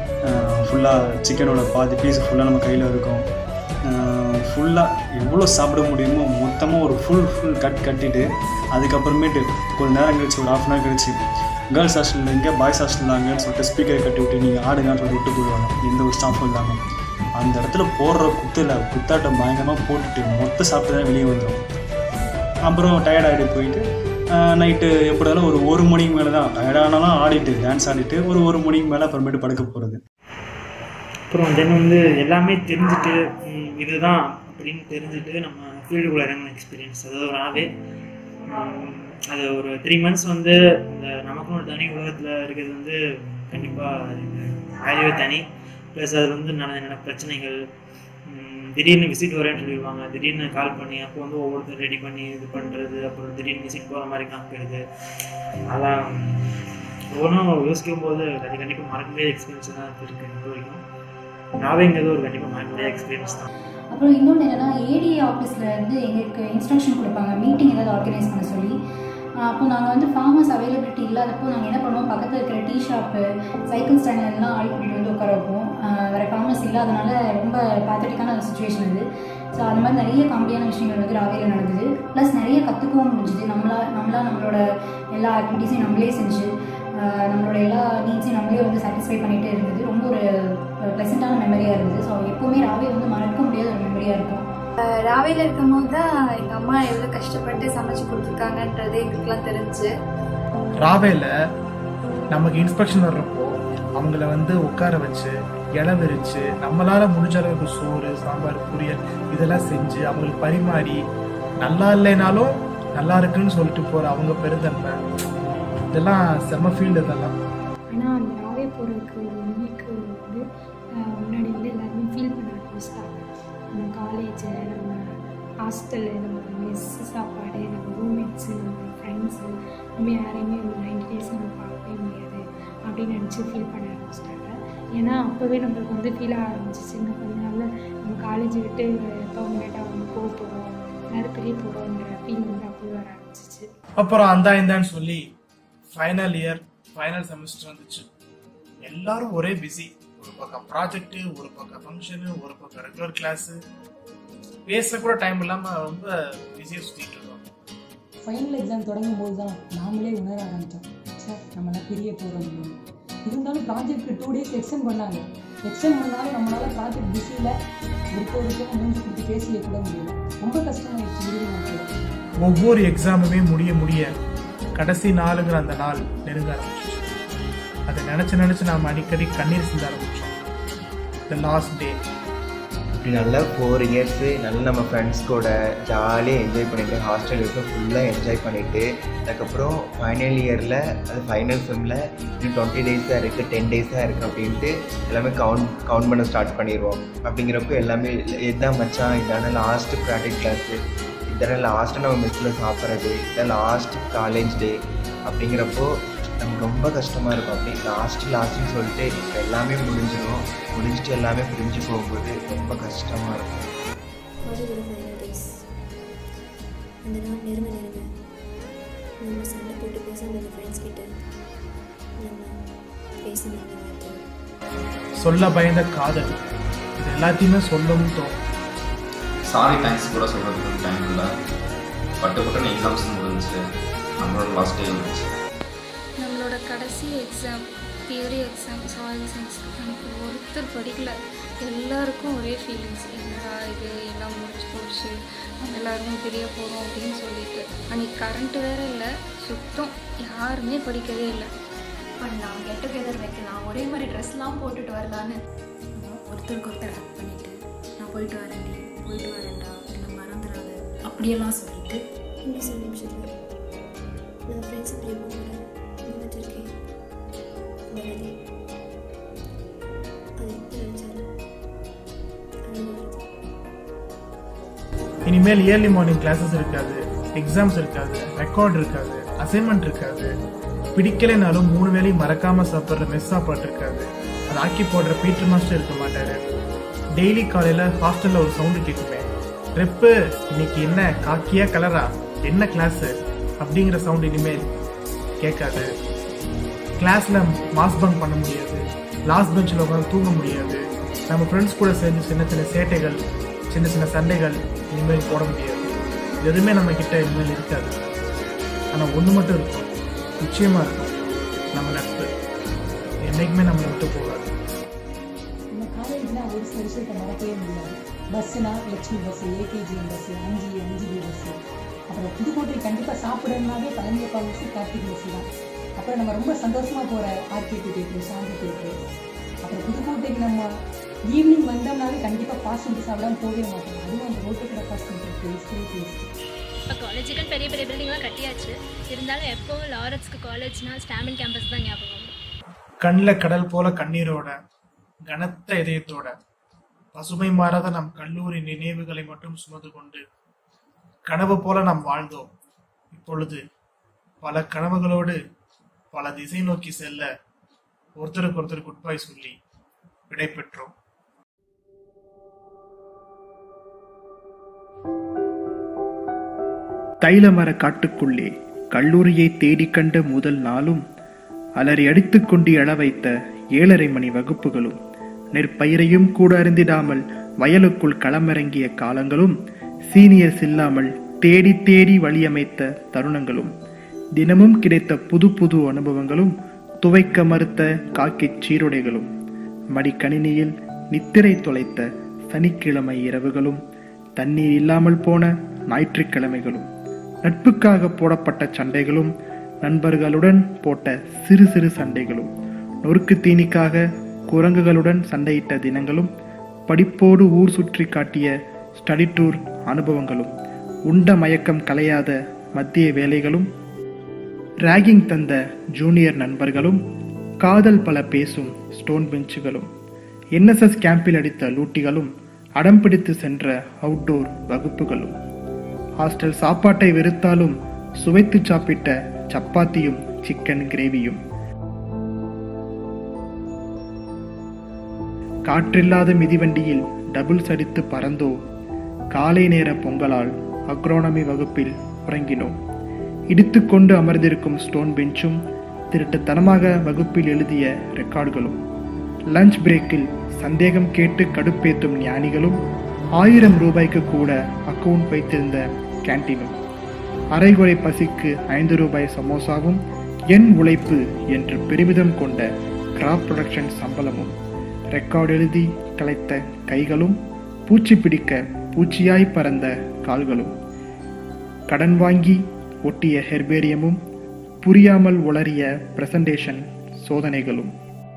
ஃபுல்லாக சிக்கனோட பாதி பீஸ் ஃபுல்லாக நம்ம கையில் இருக்கும் ஃபுல்லாக எவ்வளோ சாப்பிட முடியுமோ மொத்தமாக ஒரு ஃபுல் ஃபுல் கட் கட்டிட்டு அதுக்கப்புறமேட்டு கொஞ்ச நேரம் கழிச்சு ஒரு ஆஃப் அன் ஹவர் கழிச்சு கேர்ள்ஸ் ஹாஸ்டலில் இங்கே பாய்ஸ் ஹாஸ்டலில் அங்கேன்னு சொல்லிட்டு ஸ்பீக்கரை கட்டி விட்டு நீங்கள் ஆடுங்கன்னு சொல்லிட்டு விட்டு போயிடுவாங்க எந்த ஒரு ஸ்டாஃபும் இல்லாமல் அந்த இடத்துல போடுற குத்தில் குத்தாட்டம் பயங்கரமாக போட்டுட்டு மொத்த சாப்பிட்டு தான் வெளியே வந்துடும் அப்புறம் டயர்டாகிட்டு போயிட்டு நைட்டு எப்படினாலும் ஒரு ஒரு மணிக்கு மேலே தான் டயர்டானாலும் ஆடிட்டு டான்ஸ் ஆடிட்டு ஒரு ஒரு மணிக்கு மேலே அப்புறமேட்டு படுக்க போகிறது அப்புறம் தென் வந்து எல்லாமே தெரிஞ்சுட்டு ம், இதுதான் அப்படின்னு தெரிஞ்சுட்டு நம்ம ஃபீல்டுக்குள்ளே இறங்கின எக்ஸ்பீரியன்ஸ் அதாவது ஒரு ஆவே ம், அது ஒரு த்ரீ மந்த்ஸ் வந்து இந்த நமக்குன்னு ஒரு தனி உலகத்தில் இருக்கிறது வந்து கண்டிப்பாக வேல்யூவே தனி ப்ளஸ் அது வந்து நட என்னென்ன பிரச்சனைகள் ம், திடீர்னு விசிட் வரேன்னு சொல்லிடுவாங்க திடீர்னு கால் பண்ணி அப்போ வந்து ஒவ்வொருத்தர் ரெடி பண்ணி இது பண்ணுறது அப்புறம் திடீர்னு விசிட் போகிற மாதிரி காமிக்கிறது அதெல்லாம் ஒவ்வொன்றும் யோசிக்கும் போது அது கண்டிப்பாக மறக்க முடியாத எக்ஸ்பீரியன்ஸ் தான் இருக்குது இப்போ வரைக்கும் நாவேங்கிறது ஒரு கண்டிப்பாக மறக்க முடியாத எக்ஸ்பீரியன்ஸ் தான் அப்புறம் இன்னொன்று என்னென்னா ஏடிஏ ஆஃபீஸில் இருந்து எங்களுக்கு இன்ஸ்ட்ரக்ஷன் கொடுப்பாங்க மீட்டிங் ஏதாவது ஆர்கனைஸ் பண்ண சொல்லி அப்போ நாங்கள் வந்து ஃபார்மர்ஸ் அவைலபிலிட்டி இல்லாதப்போ நாங்கள் என்ன பண்ணுவோம் பக்கத்தில் இருக்கிற டீ ஷாப்பு சைக்கிள் ஸ்டாண்ட்லாம் ஆள் கூட்டிகிட்டு வந்து உட்கார வைப்போம் ஆஹ் வேற ஃபார்மர்ஸ் இல்லாதனால ரொம்ப பேத்தட்டிக்கான ஒரு சுச்சுவேஷன் இது ஸோ அந்த மாதிரி நிறைய காமெடியான விஷயங்கள் வந்து ராவியில் நடந்தது ப்ளஸ் நிறைய கற்றுக்கவும் முடிஞ்சுது நம்மளா நம்மளா நம்மளோட எல்லா ஆக்டிவிட்டீஸையும் நம்மளே செஞ்சு ஆஹ் நம்மளோட எல்லா நீட்ஸையும் நம்மளே வந்து சாட்டிஸ்ஃபை பண்ணிகிட்டே இருந்தது ரொம்ப ஒரு ப்ளசண்ட்டான மெமரியாக இருந்தது ஸோ எப்போவுமே ராவே வந்து மறக்க முடியாத ஒரு மெமரியாக இருக்கும் ராவையில் இருக்கும்போது தான் எங்கள் அம்மா எவ்வளோ கஷ்டப்பட்டு சமைச்சு கொடுத்துருக்காங்கன்றது எங்களுக்குலாம் தெரிஞ்சு ராவேல நமக்கு இன்ஸ்பெக்ஷன் வர்றப்போ அவங்கள வந்து உட்கார வச்சு இலை விரிச்சு நம்மளால முடிஞ்ச அளவுக்கு சோறு சாம்பார் பொரியல் இதெல்லாம் செஞ்சு அவங்களுக்கு பரிமாறி நல்லா இல்லைனாலும் நல்லா இருக்குன்னு சொல்லிட்டு போற அவங்க பெருந்தன்மை இதெல்லாம் செம்ம ஃபீல்டு இதெல்லாம் ஆனால் அந்த ராவே போகிறதுக்கு ஒரு ஒன் வீக் வந்து ஆஹ் முன்னாடி வந்து எல்லாருமே ஃபீல் பண்ண ஆரம்பிச்சிட்டாங்க நம்ம காலேஜு நம்ம ஹாஸ்டலு நம்ம மெஸ் சாப்பாடு நம்ம ரூம்மேட்ஸு நம்ம ஃப்ரெண்ட்ஸு நம்ம யாரையுமே ஒரு நைன்டி டேஸ் நம்ம பார்க்கவே முடியாது அப்படின்னு நினச்சி ஃபீல் பண்ண ஆரம்பிச்சிட்டாங்க ஏன்னா அப்போவே நம்மளுக்கு வந்து ஃபீல் ஆக ஆரம்பிச்சிச்சு இன்னும் கொஞ்ச நாளில் நம்ம காலேஜ் விட்டு பர்மனெண்ட்டாக வந்து போக போகிறோம் எல்லாரும் பெரிய போகிறோங்கிற ஃபீல் வந்து அப்போவே வர ஆரம்பிச்சிச்சு அப்புறம் அந்த இந்தான்னு சொல்லி ஃபைனல் இயர் ஃபைனல் செமஸ்டர் வந்துச்சு எல்லாரும் ஒரே பிஸி ஒரு பக்கம் ப்ராஜெக்ட் ஒரு பக்கம் ஃபங்க்ஷனு ஒரு பக்கம் ரெகுலர் கிளாஸ் பேச கூட டைம் இல்லாம ரொம்ப பிஸியாக சுத்திட்டு இருக்கோம் ஃபைனல் எக்ஸாம் தொடங்கும் போது தான் நாமளே உணர ஆரம்பித்தோம் சார் நம்மளாம் பிரிய போகிறோம் இருந்தாலும் ப்ராஜெக்ட் டூ டேஸ் எக்ஸ்டெண்ட் பண்ணாங்க எக்ஸ்டெண்ட் பண்ணாலும் நம்மளால ப்ராஜெக்ட் பிஸியில் ஒருத்தருக்கும் மூஞ்சி கொடுத்து பேசிய கூட முடியல ரொம்ப கஷ்டமாயிடுச்சு இறுதி நாட்கள் ஒவ்வொரு எக்ஸாமுமே முடிய முடிய கடைசி நாளுங்கிற அந்த நாள் நெருங்க ஆரம்பிச்சிச்சு அதை நினைச்சு நினைச்சு நாம அடிக்கடி கண்ணீர் சிந்த ஆரம்பிச்சோம் த லாஸ்ட் டே இப்படி நல்லா ஃபோர் இயர்ஸு நல்லா நம்ம ஃப்ரெண்ட்ஸ் கூட ஜாலியாக என்ஜாய் பண்ணிட்டு ஹாஸ்டல் இருக்க ஃபுல்லாக என்ஜாய் பண்ணிட்டு அதுக்கப்புறம் ஃபைனல் இயரில் அது ஃபைனல் செம்மில் இன்னும் டுவெண்ட்டி டேஸ் தான் இருக்குது டென் டேஸ் தான் இருக்குது அப்படின்ட்டு எல்லாமே கவுண்ட் கவுண்ட் பண்ண ஸ்டார்ட் பண்ணிடுவோம் அப்படிங்கிறப்போ எல்லாமே இதுதான் மச்சான் இதான லாஸ்ட் ப்ராக்டிக் கிளாஸு இதான லாஸ்ட்டு நம்ம மெஸ்ஸில் சாப்பிட்றது இதான் லாஸ்ட் காலேஜ் டே அப்படிங்கிறப்போ நமக்கு ரொம்ப கஷ்டமாக இருக்கும் அப்படி லாஸ்ட் லாஸ்ட்னு சொல்லிட்டு இப்போ எல்லாமே முடிஞ்சிடும் முடிஞ்சிட்டு எல்லாமே பிரிஞ்சு போகும்போது ரொம்ப கஷ்டமாக இருக்கும் காலேஜோட ஃபைனல் டேஸ் அந்த நாள் நெருங்க நெருங்க நம்ம சண்டை போட்டு பேசாம இருந்த ஃப்ரெண்ட்ஸ் கிட்ட நம்ம பேசணும் சொல்ல பயந்த காதல் இது எல்லாத்தையுமே சொல்லவும் தோணும் சாரி தேங்க்ஸ் கூட சொல்கிறதுக்கு டைம் இல்லை பட்டு பட்டுன்னு எக்ஸாம்ஸ் முடிஞ்சுச்சு நம்மளோட லாஸ்ட் டே வந்துச்சு நம்மளோட கடைசி exam theory exam soil science எனக்கு ஒருத்தர் படிக்கல எல்லாருக்கும் ஒரே ஃபீலிங்ஸ் என்னடா இது எல்லாம் முடிஞ்சு போச்சு நம்ம எல்லாருமே தெரிய போகிறோம் அப்படின்னு சொல்லிட்டு அன்னைக்கு கரண்ட் வேற இல்லை சுத்தம் யாருமே படிக்கவே இல்லை பண்ணலாம் கெட் டுகெதர் வைக்கலாம் ஒரே மாதிரி ட்ரெஸ்லாம் போட்டுட்டு வரலான்னு ஒருத்தருக்கு ஒருத்தர் ஹக் பண்ணிட்டு நான் போயிட்டு வரேன்டி போயிட்டு வரேன்டா என்னை மறந்துடாத அப்படியெல்லாம் சொல்லிட்டு இன்னும் சில நிமிஷத்தில் நான் ஃப்ரெண்ட்ஸ் இப்படி போகிறேன் நின்றுட்டு இருக்கேன் வரது அது எப்போ நினச்சாலும் அழுது வருது இனிமேல் இயர்லி மார்னிங் கிளாஸஸ் இருக்காது எக்ஸாம்ஸ் இருக்காது ரெக்கார்ட் இருக்காது அசைன்மெண்ட் இருக்காது பிடிக்கலைனாலும் மூணு வேளையும் மறக்காம சாப்பிட்ற மெஸ் சாப்பாடு இருக்காது அது ஆக்கி போடுற பீட்டர் மாஸ்டர் இருக்க மாட்டாரு டெய்லி காலையில ஹாஸ்டல்ல ஒரு சவுண்டு கேட்குமே ரெப்பு இன்னைக்கு என்ன காக்கியா கலரா என்ன கிளாஸ் அப்படிங்கிற சவுண்ட் இனிமேல் கேட்காது கிளாஸ்ல மாஸ் பங்க் பண்ண முடியாது லாஸ்ட் பெஞ்சில் உட்காந்து தூங்க முடியாது நம்ம ஃப்ரெண்ட்ஸ் கூட சேர்ந்து சின்ன சின்ன சேட்டைகள் சின்ன சின்ன சண்டைகள் இனிமேல் போட முடியாது எதுவுமே நம்ம கிட்ட இனிமேல் இருக்காது ஆனால் ஒன்று மட்டும் இருக்கும் நிச்சயமா இருக்கும் நம்ம நட்பு என்னைக்குமே நம்மளை விட்டு போகாது நம்ம காலேஜில் ஒரு சில விஷயத்தை மறக்கவே முடியாது பஸ்ஸுனா லட்சுமி பஸ் ஏகேஜி பஸ் அஞ்சு அஞ்சுபி பஸ் அப்புறம் புதுக்கோட்டை கண்டிப்பாக சாப்பிடணுனாவே பழனியப்பா பஸ் கார்த்திக் பஸ் தான் அப்புறம் நம்ம ரொம்ப சந்தோஷமாக போகிற ஆர்கேடி தேட்டரு சாந்தி தேட்டரு அப்புறம் புதுக்கோட்டைக்கு நம்ம ஈவினிங் வந்தோம்னாவே கண்டிப்பாக பாஸ் ஃபுட்டு சாப்பிடாம போகவே மாட்டோம் அதுவும் அந்த ரோட்டுக்கடை பாஸ் ஃபுட்டு டேஸ்ட்டே டேஸ்ட்டு இப்போ காலேஜுக்குன்னு பெரிய பெரிய பில்டிங்லாம் கட்டியாச்சு இருந்தாலும் எப்போ லாரன்ஸ்க்கு காலேஜ்னா ஸ்டாமின் கேம்பஸ் தான் ஞாபகம் வரும் கண்ணில் கடல் போல கண்ணீரோட கனத்த இதயத்தோட பசுமை மாறாத நம் கல்லூரி நினைவுகளை மட்டும் சுமந்து கொண்டு கனவு போல நாம் வாழ்ந்தோம் இப்பொழுது பல கனவுகளோடு பல திசை நோக்கி செல்ல ஒருத்தருக்கு ஒருத்தர் குட்பாய் சொல்லி விடை பெற்றோம் தைலமர காட்டுக்குள்ளே கல்லூரியை தேடிக் கண்ட முதல் நாளும் அலறி அடித்துக் கொண்டு எழ வைத்த ஏழரை மணி வகுப்புகளும் நெற்பயிரையும் கூட அறிந்திடாமல் வயலுக்குள் களமிறங்கிய காலங்களும் சீனியர்ஸ் இல்லாமல் தேடி தேடி வழியமைத்த தருணங்களும் தினமும் கிடைத்த புது புது அனுபவங்களும் துவைக்க மறுத்த காக்கிச் சீருடைகளும் மடிக்கணினியில் நித்திரை தொலைத்த சனிக்கிழமை இரவுகளும் தண்ணீர் இல்லாமல் போன ஞாயிற்றுக்கிழமைகளும் நட்புக்காக போடப்பட்ட சண்டைகளும் நண்பர்களுடன் போட்ட சிறு சிறு சண்டைகளும் நொறுக்கு தீனிக்காக குரங்குகளுடன் சண்டையிட்ட தினங்களும் படிப்போடு ஊர் சுற்றி காட்டிய ஸ்டடி டூர் அனுபவங்களும் உண்ட மயக்கம் கலையாத மத்திய வேலைகளும் ராகிங் தந்த ஜூனியர் நண்பர்களும் காதல் பல பேசும் ஸ்டோன் பெஞ்சுகளும் என்எஸ்எஸ் கேம்பில் அடித்த லூட்டிகளும் அடம் பிடித்து சென்ற அவுட்டோர் வகுப்புகளும் ஹாஸ்டல் சாப்பாட்டை வெறுத்தாலும் சுவைத்து சாப்பிட்ட சப்பாத்தியும் சிக்கன் கிரேவியும் காற்றில்லாத மிதிவண்டியில் டபுள்ஸ் அடித்து பறந்தோ காலை நேர பொங்கலால் அக்ரோனமி வகுப்பில் உறங்கினோம் இடித்துக்கொண்டு அமர்ந்திருக்கும் ஸ்டோன் பெஞ்சும் திருட்டுத்தனமாக வகுப்பில் எழுதிய ரெக்கார்டுகளும் லஞ்ச் பிரேக்கில் சந்தேகம் கேட்டு கடுப்பேத்தும் ஞானிகளும் ஆயிரம் ரூபாய்க்கு கூட அக்கவுண்ட் வைத்திருந்த கேண்டீனும் அரைகுறை பசிக்கு ஐந்து ரூபாய் சமோசாவும் என் உழைப்பு என்று பெருமிதம் கொண்ட கிராப் ப்ரொடக்ஷன் சம்பளமும் ரெக்கார்டு எழுதி கலைத்த கைகளும் பூச்சி பிடிக்க பூச்சியாய் பறந்த கால்களும் கடன் வாங்கி ஒட்டிய ஹெர்பேரியமும் புரியாமல் உளறிய பிரசன்டேஷன் சோதனைகளும்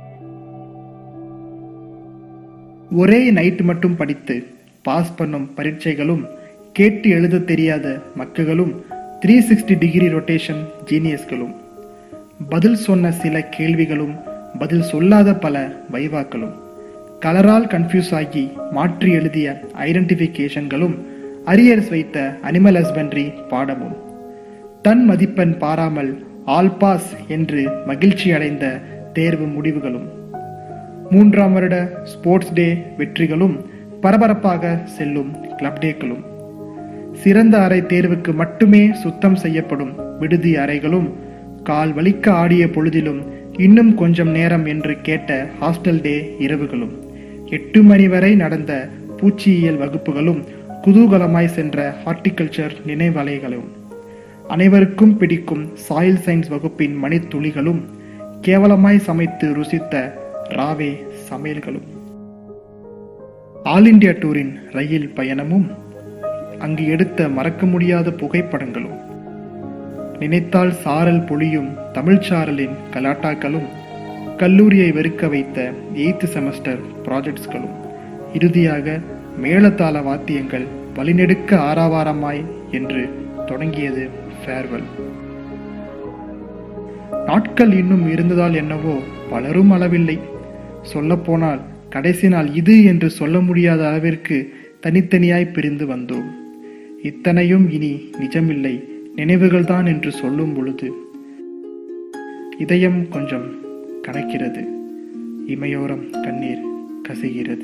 ஒரே நைட் மட்டும் படித்து பாஸ் பண்ணும் பரீட்சைகளும் கேட்டு எழுத தெரியாத மக்குகளும் த்ரீ சிக்ஸ்டி டிகிரி ரொட்டேஷன் ஜீனியஸ்களும் பதில் சொன்ன சில கேள்விகளும் பதில் சொல்லாத பல வைவாக்களும் கலரால் கன்ஃபியூஸ் ஆகி மாற்றி எழுதிய ஐடென்டிஃபிகேஷன்களும் அரியர்ஸ் வைத்த அனிமல் ஹஸ்பண்ட்ரி பாடமும் தன் மதிப்பெண் பாராமல் ஆல் பாஸ் என்று மகிழ்ச்சி அடைந்த தேர்வு முடிவுகளும் மூன்றாம் வருட ஸ்போர்ட்ஸ் டே வெற்றிகளும் பரபரப்பாக செல்லும் கிளப் டேக்களும் சிறந்த அறை தேர்வுக்கு மட்டுமே சுத்தம் செய்யப்படும் விடுதி அறைகளும் கால் வலிக்க ஆடிய பொழுதிலும் இன்னும் கொஞ்சம் நேரம் என்று கேட்ட ஹாஸ்டல் டே இரவுகளும் எட்டு மணி வரை நடந்த பூச்சியியல் வகுப்புகளும் குதூகலமாய் சென்ற ஹார்டிகல்ச்சர் நினைவலைகளும் அனைவருக்கும் பிடிக்கும் சாயில் சயின்ஸ் வகுப்பின் மணித்துளிகளும் கேவலமாய் சமைத்து ருசித்த ராவே சமையல்களும் ஆல் இண்டியா டூரின் ரயில் பயணமும் அங்கு எடுத்த மறக்க முடியாத புகைப்படங்களும் நினைத்தால் சாரல் பொழியும் தமிழ் சாரலின் கலாட்டாக்களும் கல்லூரியை வெறுக்க வைத்த எய்த்து செமஸ்டர் ப்ராஜெக்ட்ஸ்களும் இறுதியாக மேளதாள வாத்தியங்கள் வழிநெடுக்க ஆறாவாரமாய் என்று தொடங்கியது ஃபேர்வெல் நாட்கள் இன்னும் இருந்ததால் என்னவோ பலரும் அளவில்லை சொல்லப்போனால் கடைசி நாள் இது என்று சொல்ல முடியாத அளவிற்கு தனித்தனியாய் பிரிந்து வந்தோம் இத்தனையும் இனி நிஜமில்லை நினைவுகள்தான் என்று சொல்லும் பொழுது இதயம் கொஞ்சம் கணக்கிறது இமையோரம் கண்ணீர் கசிகிறது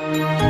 தேங்க்யூ